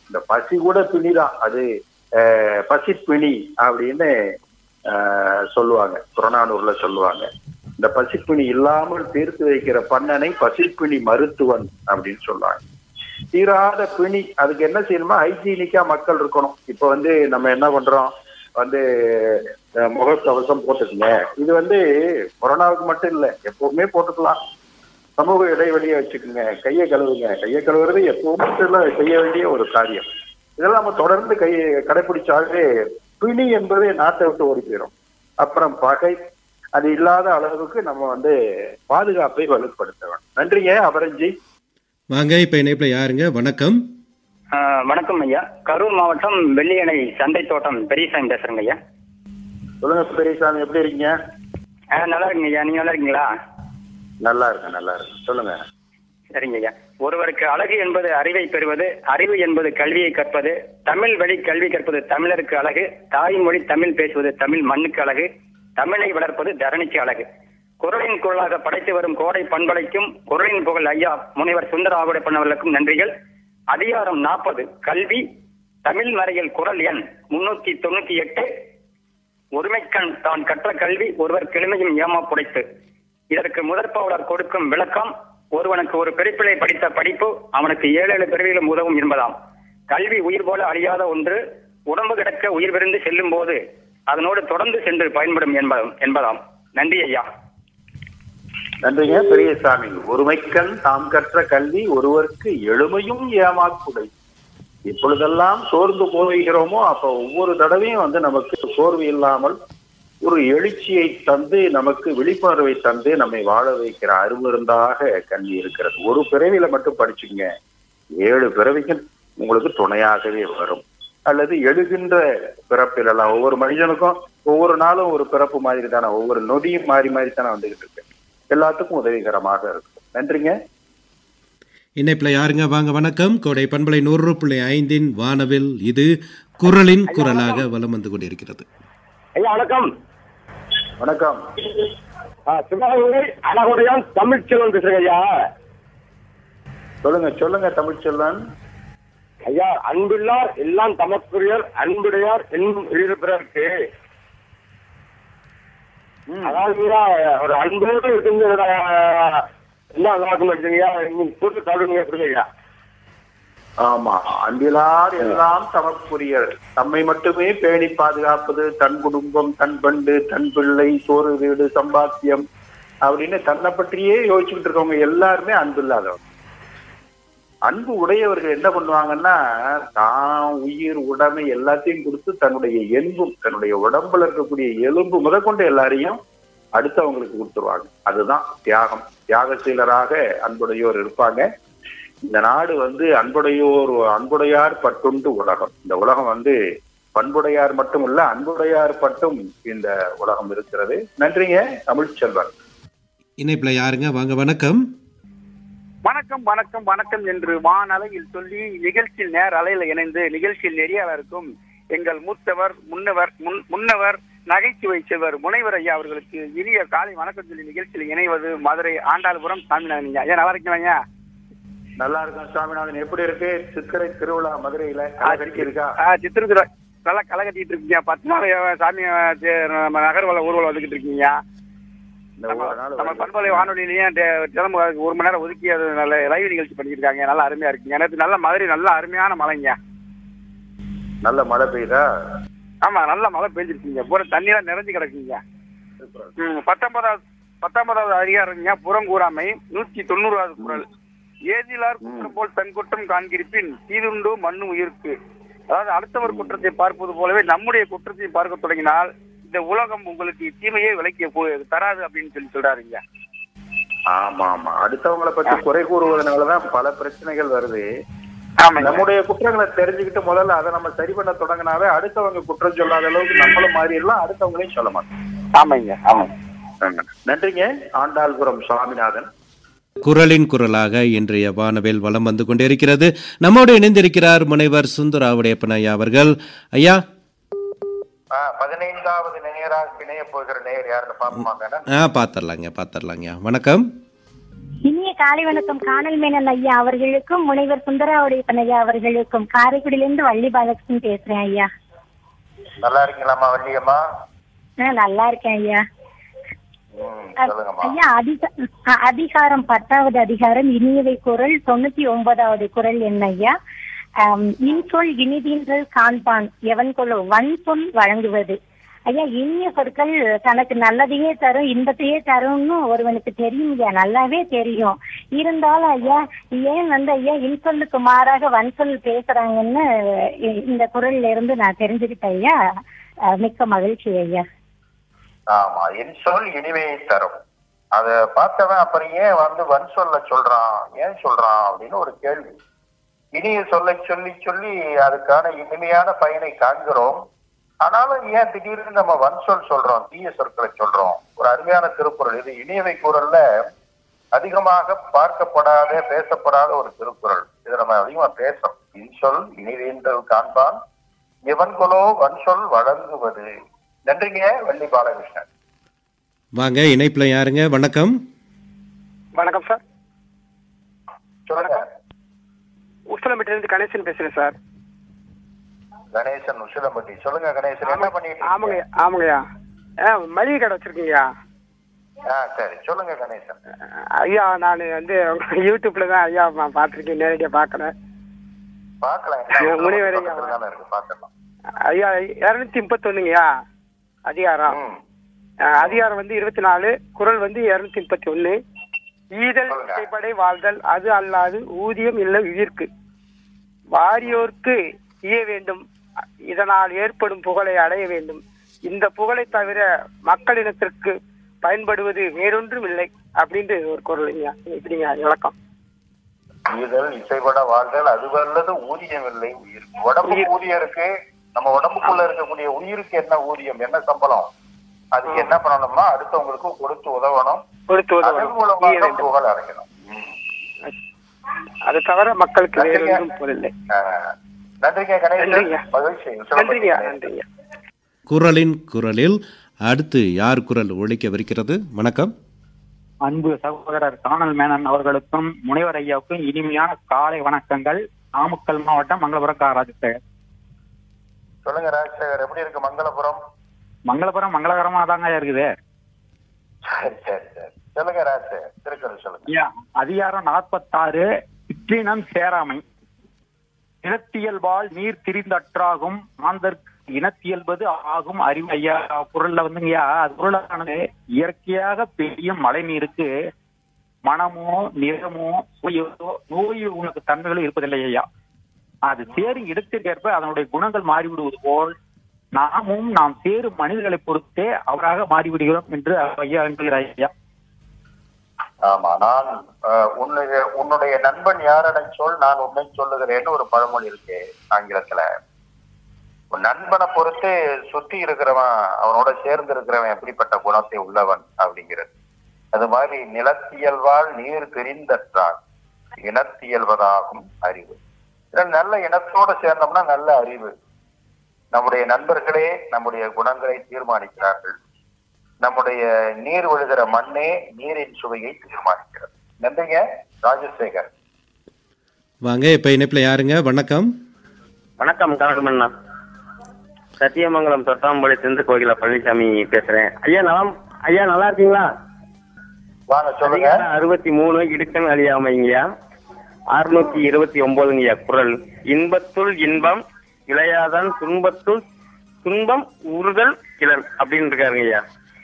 இந்த பசி கூட பிணிதான் அது அஹ், பசிப்பிணி அப்படின்னு அஹ், சொல்லுவாங்க புறநானூர்ல சொல்லுவாங்க இந்த பசிப்பிணி இல்லாமல் தீர்த்து வைக்கிற பண்ணனை பசிப்பிணி மருத்துவன் அப்படின்னு சொல்லுவாங்க தீராத பிணி அதுக்கு என்ன செய்யணுமா ஹைஜீனிக்கா மக்கள் இருக்கணும் இப்ப வந்து நம்ம என்ன பண்றோம் வந்து அஹ், முகக்கவசம் போட்டுக்கங்க இது வந்து கொரோனாவுக்கு மட்டும் இல்ல எப்பவுமே போட்டுக்கலாம் சமூக இடைவெளியை வச்சுக்கோங்க கையை கழுவுங்க கையை கழுவுறது எப்பவுமே இல்ல செய்ய வேண்டிய ஒரு காரியம் இதெல்லாம் நம்ம தொடர்ந்து கையை கடைபிடிச்சாலே பிணி என்பது நாட்டை விட்டு ஓடி போயிடும் அப்புறம் பகை அது இல்லாத அளவுக்கு நம்ம வந்து பாதுகாப்பை வலுப்படுத்த வேண்டும் நன்றிங்க அபரஞ்சி வாங்க இப்ப இணைப்புல யாருங்க வணக்கம் ஆ, வணக்கம் ஐயா கரூர் மாவட்டம் வெள்ளியணை சந்தை தோட்டம் பெரியசாமி பேசுறேங்க ஐயா சொல்லுங்க பெரியசாமி எப்படி இருக்கீங்க ஆ, நல்லா இருக்குங்க ஐயா நீங்க நல்லா இருக்கீங்களா நல்லா இருக்கேன் நல்லா இருக்கேன் சொல்லுங்க சரிங்க ஐயா ஒருவருக்கு அழகு என்பது அறிவை பெறுவது அறிவு என்பது கல்வியை கற்பது தமிழ் வழி கல்வி கற்பது தமிழருக்கு அழகு தாய்மொழி தமிழ் பேசுவது தமிழ் மண்ணுக்கு அழகு தமிழை வளர்ப்பது தரணிக்கு அழகு குரலின் குரலாக படைத்து வரும் கோடை பண்பலைக்கும் குரலின் புகழ் ஐயா முனைவர் சுந்தர ஆவுடை பண்ணவர்களுக்கும் நன்றிகள் அதிகாரம் நாற்பது கல்வி தமிழ் மறையில் குரல் எண் முன்னூத்தி தொண்ணூத்தி எட்டு ஒருமைக்கண் தான் கற்ற கல்வி ஒருவர் கிழமையும் ஏமா புடைத்து இதற்கு முதற்பாவலர் கொடுக்கும் விளக்கம் ஒருவனுக்கு ஒரு பெருப்பிலை படித்த படிப்பு அவனுக்கு ஏழு ஏழு பிறவிகளும் உதவும் என்பதாம் கல்வி உயிர் போல அழியாத ஒன்று உடம்பு கிடக்க உயிர் விருந்து செல்லும் போது அதனோடு தொடர்ந்து சென்று பயன்படும் என்பதும் என்பதாம் நன்றி ஐயா நன்றிங்க பெரியசாமி ஒருமைக்கண் தாம் கற்ற கல்வி ஒருவருக்கு எளிமையும் ஏமாக்குடை இப்பொழுதெல்லாம் சோர்ந்து போகிறோமோ அப்ப ஒவ்வொரு தடவையும் வந்து நமக்கு சோர்வு இல்லாமல் ஒரு எழுச்சியை தந்து நமக்கு விழிப்புணர்வை தந்து நம்மை வாழ வைக்கிற அருமருந்தாக கல்வி இருக்கிறது ஒரு பிறவியில மட்டும் படிச்சுங்க ஏழு பிறவிக்கும் உங்களுக்கு துணையாகவே வரும் அல்லது எழுகின்ற பிறப்பில் எல்லாம் ஒவ்வொரு மனிதனுக்கும் ஒவ்வொரு நாளும் ஒரு பிறப்பு மாதிரி தானே ஒவ்வொரு நொடியும் மாறி மாறி தானே வந்துகிட்டு இருக்கு எல்லாத்துக்கும் உதவிகரமாக இருக்கும் நன்றிங்க இணைப்புல யாருங்க வாங்க வணக்கம் கோடை பண்பலை நூறு புள்ளி ஐந்தின் வானவில் இது குரலின் குரலாக வலம் வந்து கொண்டிருக்கிறது ஐயா வணக்கம் வணக்கம் சிவகங்கை அழகுடையான் தமிழ்ச்செல்வன் பேசுறேங்க ஐயா சொல்லுங்க சொல்லுங்க தமிழ்ச்செல்வன் ஐயா அன்பில்லார் எல்லாம் தமக்குரியர் அன்புடையார் என்னும் பிறருக்கு அதாவது ஐயா, ஒரு அன்போடு இருந்து அஹ், என்ன நடக்கும் வச்சுங்க கூட்டு தவிடுங்க எப்படி ஐயா ஆமா அன்பிலார் எல்லாம் தமக்குரியர் தம்மை மட்டுமே பேணி பாதுகாப்பது தன் குடும்பம் தன் பண்டு தன் பிள்ளை சோறு வீடு சம்பாத்தியம் அப்படின்னு தன்னை பற்றியே யோசிச்சுக்கிட்டு இருக்கவங்க எல்லாருமே அன்பு இல்லாதவங்க அன்பு உடையவர்கள் என்ன பண்ணுவாங்கன்னா தான் உயிர் உடைமை எல்லாத்தையும் கொடுத்து தன்னுடைய எலும்பும் தன்னுடைய உடம்புல இருக்கக்கூடிய எலும்பு முதற்கொண்டு எல்லாரையும் அடுத்தவங்களுக்கு கொடுத்துருவாங்க அதுதான் தியாகம் தியாகசீலராக அன்புடையோர் இருப்பாங்க இந்த நாடு வந்து அன்புடையோர் அன்புடையார் பட்டுண்டு உலகம் இந்த உலகம் வந்து பண்புடையார் மட்டும் இல்ல அன்புடையார் பட்டும் இந்த உலகம் இருக்கிறது நன்றிங்க தமிழ்ச்செல்வன் இணைப்புல யாருங்க வாங்க வணக்கம் வணக்கம் வணக்கம் வணக்கம் என்று வானலையில் சொல்லி நிகழ்ச்சியில் நேர அலையில இணைந்து நிகழ்ச்சியில் நெறியாளருக்கும் எங்கள் மூத்தவர் முன்னவர் முன் முன்னவர் நகைச்சுவை செல்வர் முனைவர் ஐயா அவர்களுக்கு இனிய காலை வணக்கம் சொல்லி நிகழ்ச்சியில் இணைவது மதுரை ஆண்டாள்புரம் சாமிநாதன் ஐயா ஐயா நல்லா இருக்கீங்களா ஐயா நல்லா இருக்கும் சாமிநாதன் எப்படி இருக்கு சித்திரை திருவிழா மதுரையில கலகரிக்கு இருக்கா ஆ, சித்திரத்துல நல்லா களை கட்டிட்டு இருக்கீங்க பத்து நாள் ஐயா, சாமி ஆ, சே- நம்ம நகர்வல ஊர்வலம் வந்துகிட்டு இருக்கீங்க இந்த ஒரு நாள் நம்ம பண்பலை வானொலியிலையும் டே- தினமும் அதுக்கு ஒரு மணி நேரம் ஒதுக்கி அது நல்ல லைவ் நிகழ்ச்சி பண்ணிட்டு இருக்காங்க நல்லா அருமையா இருக்குங்க நேற்று நல்ல மதுரை நல்ல அருமையான மழைங்க நல்ல மழை பெய்யுதா ஆமா நல்ல மழை பெஞ்சிருக்கீங்க பூரா தண்ணியெல்லாம் நிறைஞ்சு கிடக்குங்க ம், பத்தொன்பதாவது பத்தொன்பதாவது அதிகாரங்க புறங்கூறாமை நூத்தி தொண்ணூறாவது குரல் ஏதிலார் குற்றம் போல் தன் குற்றம் காண்கிருப்பின் தீதுண்டோ மண்ணும் உயிர்க்கு அதாவது அடுத்தவர் குற்றத்தை பார்ப்பது போலவே நம்முடைய குற்றத்தை பார்க்க தொடங்கினால் இந்த உலகம் உங்களுக்கு தீமையே விலைக்கு போ தராது அப்படின்னு சொல்லி சொல்றாருங்க ஆமா ஆமா அடுத்தவங்கள பத்தி குறை கூறுவதனாலதான் பல பிரச்சனைகள் வருது நம்முடைய குற்றங்களை தெரிஞ்சுக்கிட்டு முதல்ல அதை நம்ம சரி பண்ண தொடங்கினாவே அடுத்தவங்க குற்றம் சொல்லாத அளவுக்கு நம்மளும் மாறிடலாம் அடுத்தவங்களையும் சொல்ல மாட்டோம் ஆமாங்க ஆமா நன்றிங்க ஆண்டாள்புரம் சுவாமிநாதன் குரலின் குரலாக இன்றைய வானவேல் வலம் வந்து கொண்டிருக்கிறது நம்மோடு இணைந்திருக்கிறார் முனைவர் சுந்தராவுடையப்பன் ஐயா அவர்கள் ஐயா ஆஹ், பதினைந்தாவது நேராக பிணைய போகிற நேர் யாருன்னு பாப்போமா மேடம் ஆ பாத்திரலாங்க பாத்திரலாங்க வணக்கம் இனிய காலை வணக்கம் காணல் மேனன் ஐயா அவர்களுக்கும் முனைவர் சுந்தராவுடையப்பன் ஐயா அவர்களுக்கும் காரைக்குடியிலிருந்து வள்ளி பாலகிருஷ்ணன் பேசுறேன் ஐயா நல்லா இருக்கீங்களாம்மா வள்ளியம்மா ஆ, நல்லா இருக்கேன் ஐயா ம், அ- சொல்லுங்கம்மா ஐயா அதிக அ- அதிகாரம் பத்தாவது அதிகாரம் இனியவை குரல் தொண்ணூத்தி ஒன்பதாவது குரல் என்ன ஐயா ஆம், இன்சொல் இனிதீன்றல் காண்பான் எவன் கொள்ளோ வன் சொல் வழங்குவது ஐயா இனிய சொற்கள் தனக்கு நல்லதையே தரும் இன்பத்தையே தரும்னு ஒருவனுக்கு தெரியும் ஐயா நல்லாவே தெரியும் இருந்தாலும் ஐயா ஏன் வந்து ஐயா இன்சொல்லுக்கு மாறாக வன்சொல் பேசுறாங்கன்னு இ- இந்த குரல்ல இருந்து நான் தெரிஞ்சுக்கிட்டேன் ஐயா அ, மிக்க மகிழ்ச்சி ஐயா ஆமா என் சொல் இனிமையை தரும் அத பார்த்தவன் அப்புறம் ஏன் வந்து வன் சொல்ல சொல்றான் ஏன் சொல்றான் அப்படின்னு ஒரு கேள்வி இனிய சொல்ல சொல்லி சொல்லி அதுக்கான இனிமையான பயனை காண்கிறோம் ஆனாலும் ஏன் திடீர்னு நம்ம வன் சொல் சொல்றோம் தீய சொற்களை சொல்றோம் ஒரு அருமையான திருக்குறள் இது இனியவை குரல்ல அதிகமாக பார்க்கப்படாத பேசப்படாத ஒரு திருக்குறள் இதை நம்ம அதிகமா பேசுறோம் இன்சொல் இனிவேந்தல் காண்பான் இவன் கொலோ வன் சொல் வழங்குவது நன்றிங்க வள்ளி பாலகிருஷ்ணன் வாங்க இணைப்புல யாருங்க வணக்கம் வணக்கம் சார் சொல்லுங்க உசிலம்பட்டிலிருந்து கணேசன் பேசுறேன் சார் கணேசன் உசிலம்பட்டி சொல்லுங்க கணேசன் என்ன பண்ணிட்டு ஆமாங்க ஆமாங்கய்யா ஆ மளிகை கடை வச்சிருக்கீங்கய்யா ஆ சரி சொல்லுங்க கணேசன் ஐயா நான் வந்து உங்க யூடியூப்ல தான் ஐயா நான் பார்த்துருக்கேன் நேரடியாக பார்க்கறேன் பார்க்கலாம் முனிவர் ஐயா. பக்கத்துல இருக்கு பார்க்கலாம் ஐயா இரநூத்தி முப்பத்தொன்னுங்கய்யா அதிகாரம் ஆ, அதிகாரம் வந்து இருபத்தி நாலு குரல் வந்து இருநூத்தி முப்பத்தி ஒண்ணு ஈதல் இசைப்படை வாழ்தல் அது அல்லாது ஊதியம் இல்லை உயிர்க்கு வாரியோர்க்கு ஈய வேண்டும் இதனால் ஏற்படும் புகழை அடைய வேண்டும் இந்த புகழை தவிர மக்களினத்திற்கு பயன்படுவது வேறொன்றும் இல்லை அப்படின்ட்டு ஒரு குரலுங்க இப்படிங்க விளக்கம் ஈதல் இசைப்பட வாழ்தல் அது வல்லது ஊதியம் இல்லை உயிர் உடம்பு ஊதியம் இருக்கு நம்ம உடம்புக்குள்ள இருக்கக்கூடிய உயிருக்கு என்ன ஊதியம் என்ன சம்பளம் அதுக்கு என்ன பண்ணணும்னா அடுத்தவங்களுக்கு கொடுத்து உதவணும் கொடுத்து அதன் உதவணும் ஈய மூலமாக வேண்டும் புகழ் அடையணும் அதை தவிர மக்களுக்கு நன்றிங்க. வேறொன்றும் பொருள் இல்லை ஆ, நன்றிங்க கணேசன் நன்றிங்க. மகிழ்ச்சி நன்றிங்க நன்றிங்க குரலின் குரலில் அடுத்து யார் குரல் ஒழிக்கவிருக்கிறது வணக்கம் அன்பு சகோதரர் காணல் மேனன் அவர்களுக்கும் முனைவர் ஐயாவுக்கும் இனிமையான காலை வணக்கங்கள் நாமக்கல் மாவட்டம் மங்களபுரம் கா ராஜசேகர் சொல்லுங்க ராஜசேகர் எப்படி இருக்கு மங்களபுரம் மங்களபுரம் மங்களகரமா தாங்க இருக்குது சரி சரி சரி சொல்லுங்க ராஜசேகர் திருக்குறள் சொல்லுங்க ஐயா அதிகாரம் நாற்பத்தாறு சிற்றினம் சேராமை இனத்தியல்பால் நீர் திரிந்தற்றாகும் மாந்தற்கு இனத்தியல்பது ஆகும் அறிவு ஐயா குரல்ல வந்துங்கய்யா அது குரலானது இயற்கையாக பெய்யும் மழை நீருக்கு மனமோ நிறமோ சுவையோ நோய் உனக்கு தன்மைகளும் இருப்பதில்லை ஐயா அது சேரும் இடத்திற்கேற்ப அதனுடைய குணங்கள் மாறிவிடுவது போல் நாமும் நாம் சேரும் மனிதர்களை பொறுத்தே அவராக மாறிவிடுகிறோம் என்று ஐயா என்கிறார் ஐயா ஆமா நான் அஹ், உன்னுடைய உன்னுடைய நண்பன் யாரனை சொல் நான் உன்னை சொல்லுகிறேன்னு ஒரு பழமொழி இருக்கு ஆங்கிலத்துல உன் நண்பனை பொறுத்து சுத்தி இருக்கிறவன் அவனோட சேர்ந்து இருக்கிறவன் எப்படிப்பட்ட குணத்தை உள்ளவன் அப்படிங்கிறது அது மாதிரி நிலத்தியல்வால் நீர் தெரிந்தற்றான் இனத்தியல்வதாகும் அறிவு இதுல நல்ல இனத்தோட சேர்ந்தோம்னா நல்ல அறிவு நம்முடைய நண்பர்களே நம்முடைய குணங்களை தீர்மானிக்கிறார்கள் நம்முடைய நீர் விழுகிற மண்ணே நீரின் சுவையை தீர்மானிக்கிறது நன்றிங்க ராஜசேகர் வாங்க இப்ப இணைப்புல யாருங்க வணக்கம் வணக்கம் கனகமண்ணா சத்தியமங்கலம் தொட்டாம்பாளையத்திலிருந்து கோகிலா பழனிசாமி பேசுறேன் ஐயா நலம் ஐயா நல்லா இருக்கீங்களா வாங்க சொல்லுங்க அறுபத்தி மூணு இடுக்கன் அழியாமைங்கய்யா அறுநூத்தி இருபத்தி ஒன்பதுங்கய்யா குரல் இன்பத்துள் இன்பம் இளையாதான் துன்பத்துள் துன்பம் உறுதல் கிளன் அப்படின்னு இருக்காருங்கய்யா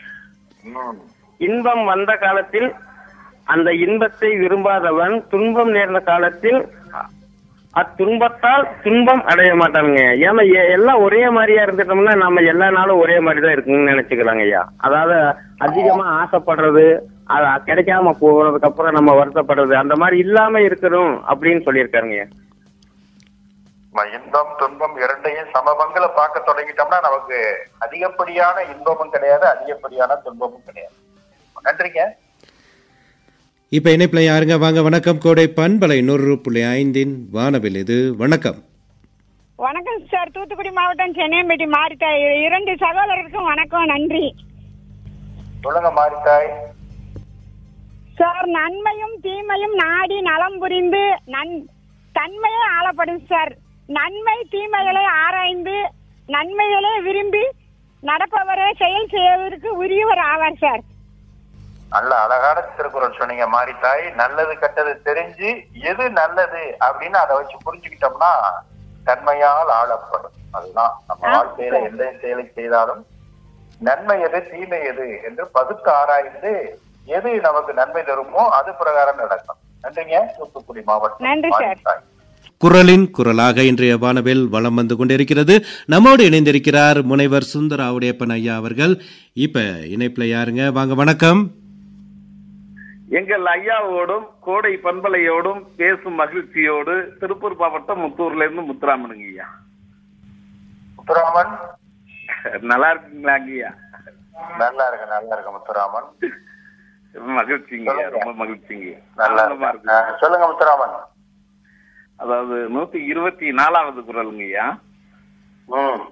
இன்பம் வந்த காலத்தில் அந்த இன்பத்தை விரும்பாதவன் துன்பம் நேர்ந்த காலத்தில் அ- அத்துன்பத்தால் துன்பம் அடைய மாட்டானுங்க ஏன்னா எ- எல்லாம் ஒரே மாதிரியா இருந்துட்டோம்னா நம்ம எல்லா நாளும் ஒரே மாதிரி தான் இருக்குன்னு நினைச்சுக்கலாங்க ஐயா அதாவது அதிகமா ஆசைப்படுறது அது கிடைக்காம போறதுக்கு அப்புறம் நம்ம வருத்தப்படுறது அந்த மாதிரி இல்லாம இருக்கணும் அப்படின்னு சொல்லியிருக்காருங்க ஐயா நம்ம இன்பம் துன்பம் இரண்டையும் சமபங்குல பார்க்க தொடங்கிட்டோம்னா நமக்கு அதிகப்படியான இன்பமும் கிடையாது அதிகப்படியான துன்பமும் கிடையாது நன்றிங்க இப்ப இணைப்புல யாருங்க வாங்க வணக்கம் கோடை பண்பலை நூறு புள்ளி ஐந்தின் வானவில் இது வணக்கம் வணக்கம் சார் தூத்துக்குடி மாவட்டம் சென்னையம்பேட்டி மாரித்தாய் இரண்டு சகோதரருக்கும் வணக்கம் நன்றி சொல்லுங்க மாரித்தாய் சார் நன்மையும் தீமையும் நாடி நலம் புரிந்து நன் தன்மையை ஆளப்படும் சார் நன்மை தீமைகளை ஆராய்ந்து நன்மைகளை விரும்பி நடப்பவரே செயல் செய்வதற்கு உரியவர் ஆவார் சார் நல்ல அழகான திருக்குறள் சொன்னீங்க மாரித்தாய் நல்லது கெட்டது தெரிஞ்சு எது நல்லது அப்படின்னு அதை வச்சு புரிஞ்சுக்கிட்டோம்னா தன்மையால் ஆளப்படும் அதுதான் நம்ம வாழ்க்கையில எந்த செயலை செய்தாலும் நன்மை எது தீமை எது என்று பகுத்து ஆராய்ந்து எது நமக்கு நன்மை தருமோ அது பிரகாரம் நடக்கும் நன்றிங்க தூத்துக்குடி மாவட்டம் நன்றி சார். மாரித்தாய். குரலின் குரலாக இன்றைய வானவில் வலம் வந்து கொண்டிருக்கிறது நம்மோடு இணைந்திருக்கிறார் முனைவர் சுந்தர ஆவுடையப்பன் ஐயா அவர்கள் இப்ப இணைப்புல யாருங்க வாங்க வணக்கம் எங்கள் ஐயாவோடும் கோடை பண்பலையோடும் பேசும் மகிழ்ச்சியோடு திருப்பூர் மாவட்டம் முத்தூர்ல இருந்து முத்துராமனுங்க ஐயா முத்துராமன் நல்லா இருக்குங்களா ஐயா நல்லா இருக்கு நல்லா இருக்கு முத்துராமன் மகிழ்ச்சிங்க ஐயா, ரொம்ப மகிழ்ச்சிங்க ஐயா. நல்லா ஆனந்தமா இருக்கு. இருக்கு ஆ, சொல்லுங்க முத்துராமன் அதாவது நூத்தி இருபத்தி நாலாவது குரலுங்க ஐயா ம்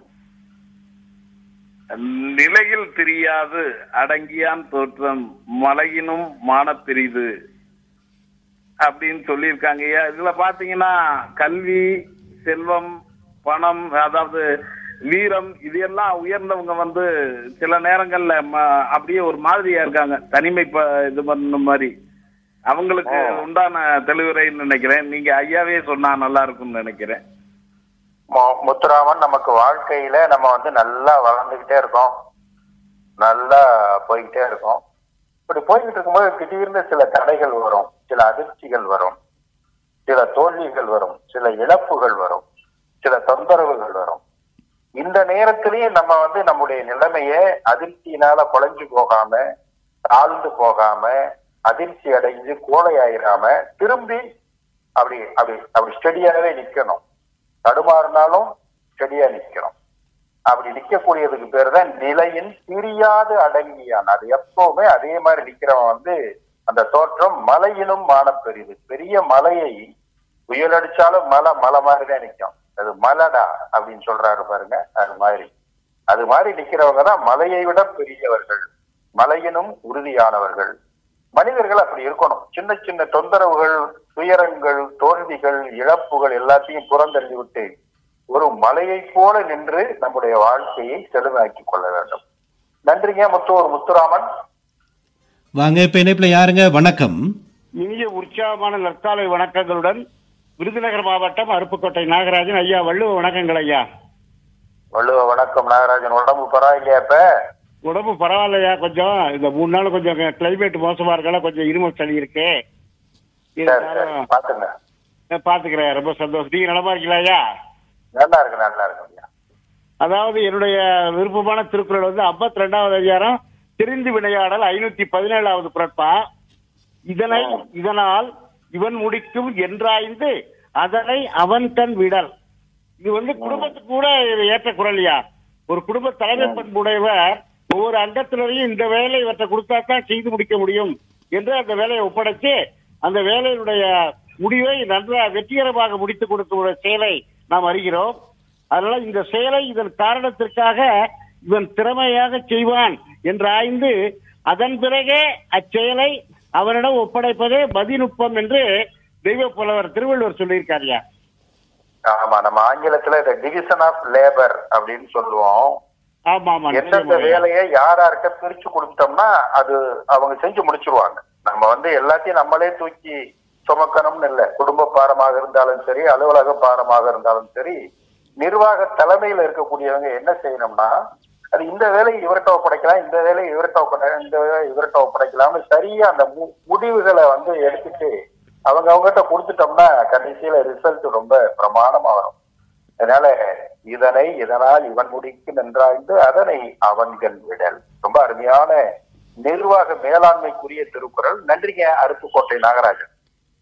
நிலையில் தெரியாது அடங்கியான் தோற்றம் மலையினும் மானப்பிரிது அப்படின்னு சொல்லியிருக்காங்க ஐயா இதுல பாத்தீங்கன்னா கல்வி செல்வம் பணம் அதாவது வீரம் இது எல்லாம் உயர்ந்தவங்க வந்து சில நேரங்கள்ல ம- அப்படியே ஒரு மாதிரியா இருக்காங்க தனிமை ப- இது பண்ண மாதிரி அவங்களுக்கு உண்டான தெளிவுரைன்னு நினைக்கிறேன் நீங்க ஐயாவே சொன்னா நல்லா இருக்கும்னு நினைக்கிறேன் மு- முத்துராமன் நமக்கு வாழ்க்கையில நம்ம வந்து நல்லா வளர்ந்துகிட்டே இருக்கோம் நல்லா போய்கிட்டே இருக்கோம் இப்படி போய்கிட்டு இருக்கும்போது திடீர்னு சில தடைகள் வரும் சில அதிர்ச்சிகள் வரும் சில தோல்விகள் வரும் சில இழப்புகள் வரும் சில தொந்தரவுகள் வரும் இந்த நேரத்திலேயே நம்ம வந்து நம்முடைய நிலைமைய அதிர்ச்சியினால குலைஞ்சு போகாம தாழ்ந்து போகாம அதிர்ச்சி அடைஞ்சு கோழையாயிராம திரும்பி அப்படி அப்படி அப்படி ஸ்டெடியாவே நிக்கணும் தடுமாறினாலும் ஸ்டெடியா நிக்கணும் அப்படி நிக்கக்கூடியதுக்கு பேர் தான் நிலையின் பிரியாது அடங்கியான் அது எப்பவுமே அதே மாதிரி நிக்கிறவன் வந்து அந்த தோற்றம் மலையினும் மானம் பெரிது பெரிய மலையை புயல் அடிச்சாலும் மலை மலை மாதிரி தான் நிக்கும் அது மலடா அப்படின்னு சொல்றாரு பாருங்க அது மாதிரி அது மாதிரி நிக்கிறவங்க தான் மலையை விட பெரியவர்கள் மலையினும் உறுதியானவர்கள் மனிதர்கள் அப்படி இருக்கணும் சின்ன சின்ன தொந்தரவுகள் துயரங்கள் தோல்விகள் இழப்புகள் எல்லாத்தையும் புறந்தள்ளி விட்டு ஒரு மலையைப் போல நின்று நம்முடைய வாழ்க்கையை செழுமையாக்கிக் கொள்ள வேண்டும் நன்றிங்க முத்துவர் முத்துராமன் வாங்க இப்ப இணைப்புல யாருங்க வணக்கம் இனிய உற்சாகமான நற்காலை வணக்கங்களுடன் விருதுநகர் மாவட்டம் அருப்புக்கோட்டை நாகராஜன் ஐயா வள்ளுவ வணக்கங்கள் ஐயா வள்ளுவ வணக்கம் நாகராஜன் உடம்பு பரவாயில்லையா இப்ப உடம்பு பரவாயில்லையா கொஞ்சம் இந்த மூணு நாள் கொஞ்சம் கிளைமேட் மோசமா இருக்கல கொஞ்சம் இருமல் சளி இருக்கு சரி சரி பாத்துங்க நான் பாத்துக்கிறேன் ரொம்ப சந்தோஷம் நீங்க நலமா இருக்கீங்களா ஐயா நல்லா இருக்கு நல்லா இருக்கு ஐயா. அதாவது என்னுடைய விருப்பமான திருக்குறள் வந்து ஐம்பத்தி ரெண்டாவது அதிகாரம் தெரிந்து விளையாடல் ஐநூத்தி பதினேழாவது குரட்பா இதனை இதனால் இவன் முடிக்கும் என்றாய்ந்து அதனை அவன் கண் விடல் இது வந்து குடும்பத்துக்கு கூட இது ஏற்ற குரல்யா ஒரு குடும்ப தலைமை பண்புடையவர் ஒவ்வொரு அங்கத்தினரையும் இந்த வேலை இவற்றை கொடுத்தா தான் செய்து முடிக்க முடியும் என்று அந்த வேலையை ஒப்படைச்சு அந்த வேலையினுடைய முடிவை நன்றா வெற்றிகரமாக முடித்து கொடுத்த ஒரு செயலை நாம் அறிகிறோம் அதனால இந்த செயலை இதன் காரணத்திற்காக இவன் திறமையாக செய்வான் என்று ஆய்ந்து அதன் பிறகே அச்செயலை அவனிடம் ஒப்படைப்பதே மதிநுட்பம் என்று தெய்வ புலவர் திருவள்ளுவர் சொல்லியிருக்காருயா ஆமா நம்ம ஆங்கிலத்துல இந்த டிவிஷன் ஆஃப் லேபர் அப்படின்னு சொல்லுவோம் ஆமா ஆமா எந்தெந்த நிச்சயமா. வேலையை யார் யார்கிட்ட பிரிச்சு கொடுத்தோம்னா அது அவங்க செஞ்சு முடிச்சிருவாங்க நம்ம வந்து எல்லாத்தையும் நம்மளே தூக்கி சுமக்கணும்னு இல்ல குடும்ப பாரமாக இருந்தாலும் சரி அலுவலக பாரமாக இருந்தாலும் சரி நிர்வாக தலைமையில இருக்கக்கூடியவங்க என்ன செய்யணும்னா அது இந்த வேலையை இவர்கிட்ட ஒப்படைக்கலாம் இந்த வேலையை இவர்கிட்ட ஒப்படை இந்த வேலையை இவர்கிட்ட ஒப்படைக்கலாம்னு சரியா அந்த மு- முடிவுகளை வந்து எடுத்துட்டு அவங்க அவங்ககிட்ட கொடுத்துட்டோம்னா கடைசியில ரிசல்ட் ரொம்ப பிரமாணமா வரும் அதனால இதனை இதனால் இவன் முடிக்கு நன்றாய்ந்து அதனை அவன் கண் விடல் ரொம்ப அருமையான நிர்வாக மேலாண்மைக்குரிய திருக்குறள் நன்றிங்க அருப்புக்கோட்டை நாகராஜன்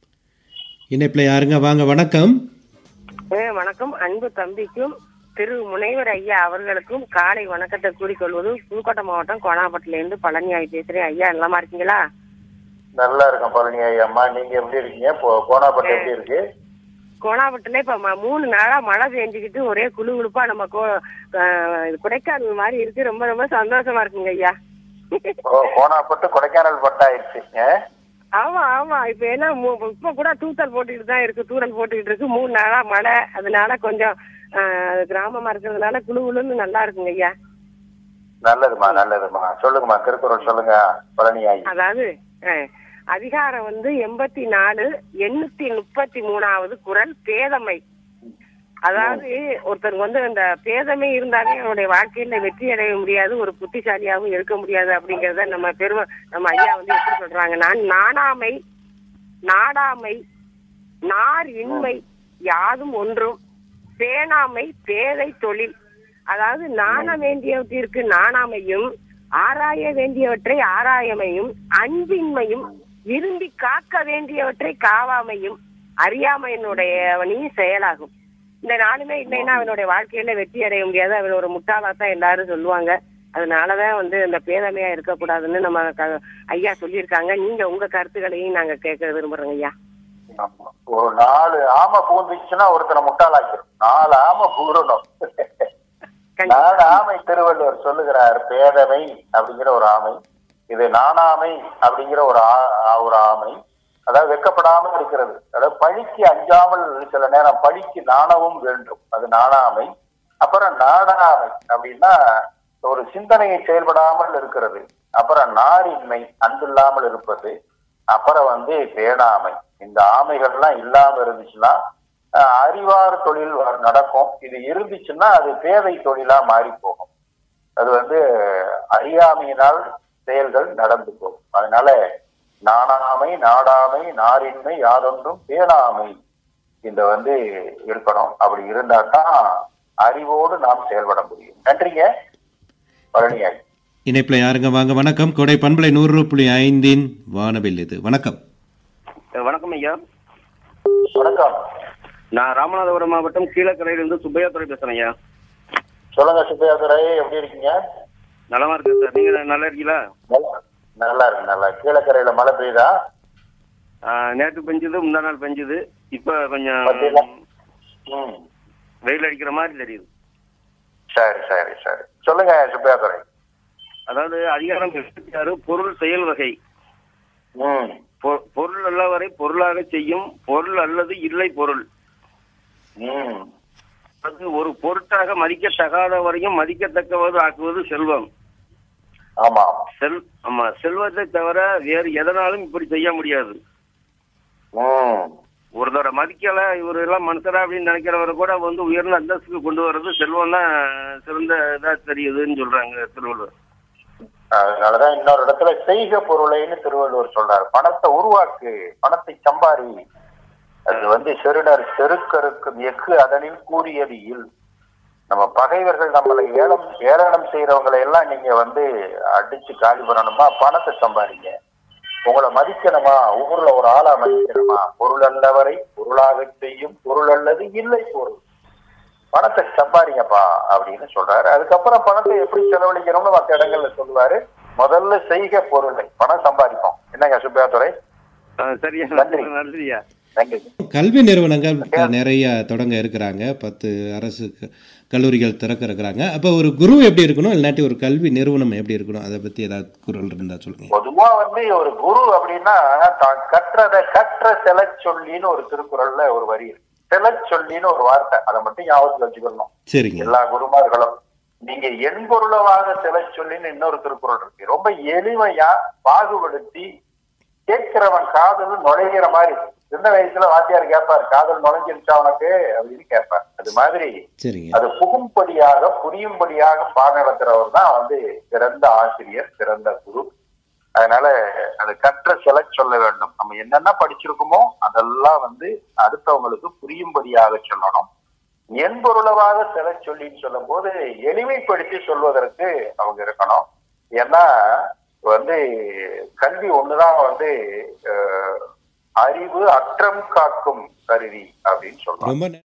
இணைப்புல யாருங்க வாங்க வணக்கம் ஏ, வணக்கம் அன்பு தம்பிக்கும் திரு முனைவர் ஐயா அவர்களுக்கும் காலை வணக்கத்தை கூறிக்கொள்வது புதுக்கோட்டை மாவட்டம் கோணாப்பட்டில இருந்து பழனி ஆகி பேசுறேன் ஐயா நலமா இருக்கீங்களா நல்லா இருக்கும் பழனி ஐயம்மா நீங்க எப்படி இருக்கீங்க போ- கோனாப்பட்டு எப்படி இருக்கு கோணாப்பட்டில இப்ப ம- மூணு நாளா மழை பெஞ்சுக்கிட்டு ஒரே குளு குளுப்பா நம்ம கோ- ஆஹ், இது கொடைக்கானல் மாதிரி இருக்கு ரொம்ப ரொம்ப சந்தோஷமா இருக்குங்க ஐயா ஓ கோனாப்பட்டு கொடைக்கானல் பட்டாயிருச்சு ஆ? ஆமா ஆமா இப்ப என்ன மு- இப்ப கூட தூத்தல் போட்டுக்கிட்டு தான் இருக்கு தூரல் போட்டுக்கிட்டு இருக்கு மூணு நாளா மழை அதனால கொஞ்சம் ஆஹ், கிராமமா இருக்கிறதுனால குளு குளுன்னு நல்லா இருக்குங்க ஐயா நல்லதுமா நல்லதுமா சொல்லுங்கம்மா திருக்குறள் சொல்லுங்க பழனியாயி அதாவது அஹ், அதிகாரம் வந்து எண்பத்தி நாலு எண்ணூத்தி முப்பத்தி மூணாவது குரல் பேதமை அதாவது ஒருத்தருக்கு வந்து அந்த பேதமை இருந்தாலே அவனுடைய வாழ்க்கையில வெற்றி அடைய முடியாது ஒரு புத்திசாலியாகவும் இருக்க முடியாது அப்படிங்கறத நம்ம பெருமை நம்ம ஐயா வந்து எப்படி சொல்றாங்க நான் நாணாமை நாடாமை நார் இன்மை யாதும் ஒன்றும் பேணாமை பேதை தொழில் அதாவது நாண வேண்டியவற்றிற்கு நாணாமையும் ஆராய வேண்டியவற்றை ஆராயமையும் அன்பின்மையும் விரும்பி காக்க வேண்டியவற்றை காவாமையும் அறியாமையினுடையவனையும் செயலாகும் இந்த நாளுமே இல்லைன்னா அவனுடைய வாழ்க்கையில வெற்றி அடைய முடியாது அவன் ஒரு முட்டாளாத்தான் எல்லாரும் சொல்லுவாங்க அதனாலதான் வந்து இந்த பேதமையா இருக்கக்கூடாதுன்னு நம்ம க- ஐயா சொல்லியிருக்காங்க நீங்க உங்க கருத்துக்களையும் நாங்க கேட்க விரும்புறோங்க ஐயா ஒரு நாலு ஆமை பூந்துச்சுன்னா ஒருத்தனை முட்டாளாக்கிடும் நாலு ஆமை பூரணும் நாலு ஆமை திருவள்ளுவர் சொல்லுகிறார் பேதமை அப்படிங்கிற ஒரு ஆமை இது நாணாமை அப்படிங்கிற ஒரு ஆ- ஒரு ஆமை அதாவது வெக்கப்படாமல் இருக்கிறது அதாவது பழிக்கு அஞ்சாமல் சில நேரம் பழிக்கு நாணவும் வேண்டும் அது நாணாமை அப்புறம் நாடாமை அப்படின்னா ஒரு சிந்தனையை செயல்படாமல் இருக்கிறது அப்புறம் நாரின்மை அன்பில்லாமல் இருப்பது அப்புறம் வந்து பேணாமை இந்த ஆமைகள்லாம் இல்லாம இருந்துச்சுன்னா அஹ், அறிவார் தொழில் வ- நடக்கும் இது இருந்துச்சுன்னா அது பேதை தொழிலா மாறி போகும் அது வந்து அறியாமையினால் செயல்கள் நடந்து போகும் அதனால நாணாமை நாடாமை நாரின்மை யாதொன்றும் பேணாமை இந்த வந்து இருக்கணும் அப்படி இருந்தா தான் அறிவோடு நாம் செயல்பட முடியும் நன்றிங்க பழனியாய் இணைப்பில் யாருங்க வாங்க வணக்கம் கொடை பண்பலை நூறு புள்ளி ஐந்தின் வானவில் இது வணக்கம் வணக்கம் ஐயா வணக்கம் நான் ராமநாதபுரம் மாவட்டம் கீழக்கரையிலிருந்து சுப்பையா துறை பேசுறேன் ஐயா சொல்லுங்க சுப்பையாதுரை எப்படி இருக்கீங்க நலமா இருக்கேன் சார் நீங்க நல்லா இருக்கீங்களா நல்லா- நல்லா இருக்கு நல்லா இருக்கு. கீழக்கரையில மழை பெய்யுதா ஆ, நேற்று பெஞ்சது முந்தா நாள் பெஞ்சது இப்ப கொஞ்சம் ம் வெயில் அடிக்கிற மாதிரி தெரியுது சரி சரி சரி சொல்லுங்க சுப்பையாதுரை அதாவது அதிகாரம் எண்பத்தி ஆறு பொருள் செயல் வகை ம் பொ- பொருள் அல்லவரை பொருளாக செய்யும் பொருள் அல்லது இல்லை பொருள் ம் அது ஒரு பொருட்டாக மதிக்கத்தகாத வரையும் மதிக்கத்தக்கவது ஆக்குவது செல்வம் ஆமா செல் ஆமா செல்வத்தை தவிர வேறு எதனாலும் இப்படி செய்ய முடியாது ம் ஒருத்தரை மதிக்கல இவர் எல்லாம் மனுஷரா அப்படின்னு நினைக்கிறவரை கூட வந்து உயர்ந்த அந்தஸ்துக்கு கொண்டு வர்றது செல்வம் தான் சிறந்த இதா தெரியுதுன்னு சொல்றாங்க திருவள்ளுவர் அதனாலதான் இன்னொரு இடத்துல செய்க பொருளைன்னு திருவள்ளுவர் சொல்றாரு பணத்தை உருவாக்கு பணத்தை சம்பாரி அது வந்து செருடர் செருக்கருக்கும் எஃகு அதனில் கூறியது இல் நம்ம பகைவர்கள் நம்மளை ஏலம் ஏளனம் செய்யறவங்களை எல்லாம் நீங்க வந்து அடிச்சு காலி பண்ணணுமா பணத்தை சம்பாதிங்க உங்களை மதிக்கணுமா ஊர்ல ஒரு ஆளா மதிக்கணுமா பொருள் அல்லவரை பொருளாக செய்யும் பொருள் அல்லது இல்லை பொருள் பணத்தை சம்பாதிங்கப்பா அப்படின்னு சொல்றாரு அதுக்கப்புறம் பணத்தை எப்படி செலவழிக்கணும்னு மற்ற இடங்கள்ல சொல்லுவாரு முதல்ல செய்க பொருளை பணம் சம்பாதிப்போம் என்னங்க சுப்பையாத்துறை சரியா நன்றி. நன்றியா நன்றி கல்வி நிறுவனங்கள் நிறைய தொடங்க இருக்கிறாங்க பத்து அரசு க- கல்லூரிகள் திறக்க இருக்கிறாங்க அப்போ ஒரு குரு எப்படி இருக்கணும் இல்லாட்டி ஒரு கல்வி நிறுவனம் எப்படி இருக்கணும் அதை பத்தி ஏதாவது குரல் இருந்தா சொல்லுங்க பொதுவா வந்து ஒரு குரு அப்படின்னா தான் கற்றதை கற்ற செலச் சொல்லின்னு ஒரு திருக்குறள்ல ஒரு வரி இருக்கு செலச் சொல்லின்னு ஒரு வார்த்தை அதை மட்டும் ஞாபகத்துல வச்சுக்கணும் சரிங்க எல்லா குருமார்களும் நீங்க என்பொருளவாக செலச் சொல்லின்னு இன்னொரு திருக்குறள் இருக்கு ரொம்ப எளிமையா பாகுபடுத்தி கேட்கிறவன் காதல் நுழைகிற மாதிரி சின்ன வயசுல வாத்தியார் கேட்பார் காதல் நுழைஞ்சிருச்சா உனக்கு அப்படின்னு கேட்பார் அது மாதிரி சரிங்க அது புகும்படியாக புரியும்படியாக பாடம் நடத்துறவர் தான் வந்து சிறந்த ஆசிரியர் சிறந்த குரு அதனால அது கற்ற செல சொல்ல வேண்டும் நம்ம என்னென்ன படிச்சிருக்கோமோ அதெல்லாம் வந்து அடுத்தவங்களுக்கு புரியும்படியாக சொல்லணும் என்பொருளவாக செல சொல்லின்னு சொல்லும் போது எளிமைப்படுத்தி சொல்வதற்கு அவங்க இருக்கணும் ஏன்னா வந்து கல்வி ஒண்ணுதான் வந்து அஹ், அறிவு அற்றம் காக்கும் கருவி அப்படின்னு சொல்றோம் ரொம்ப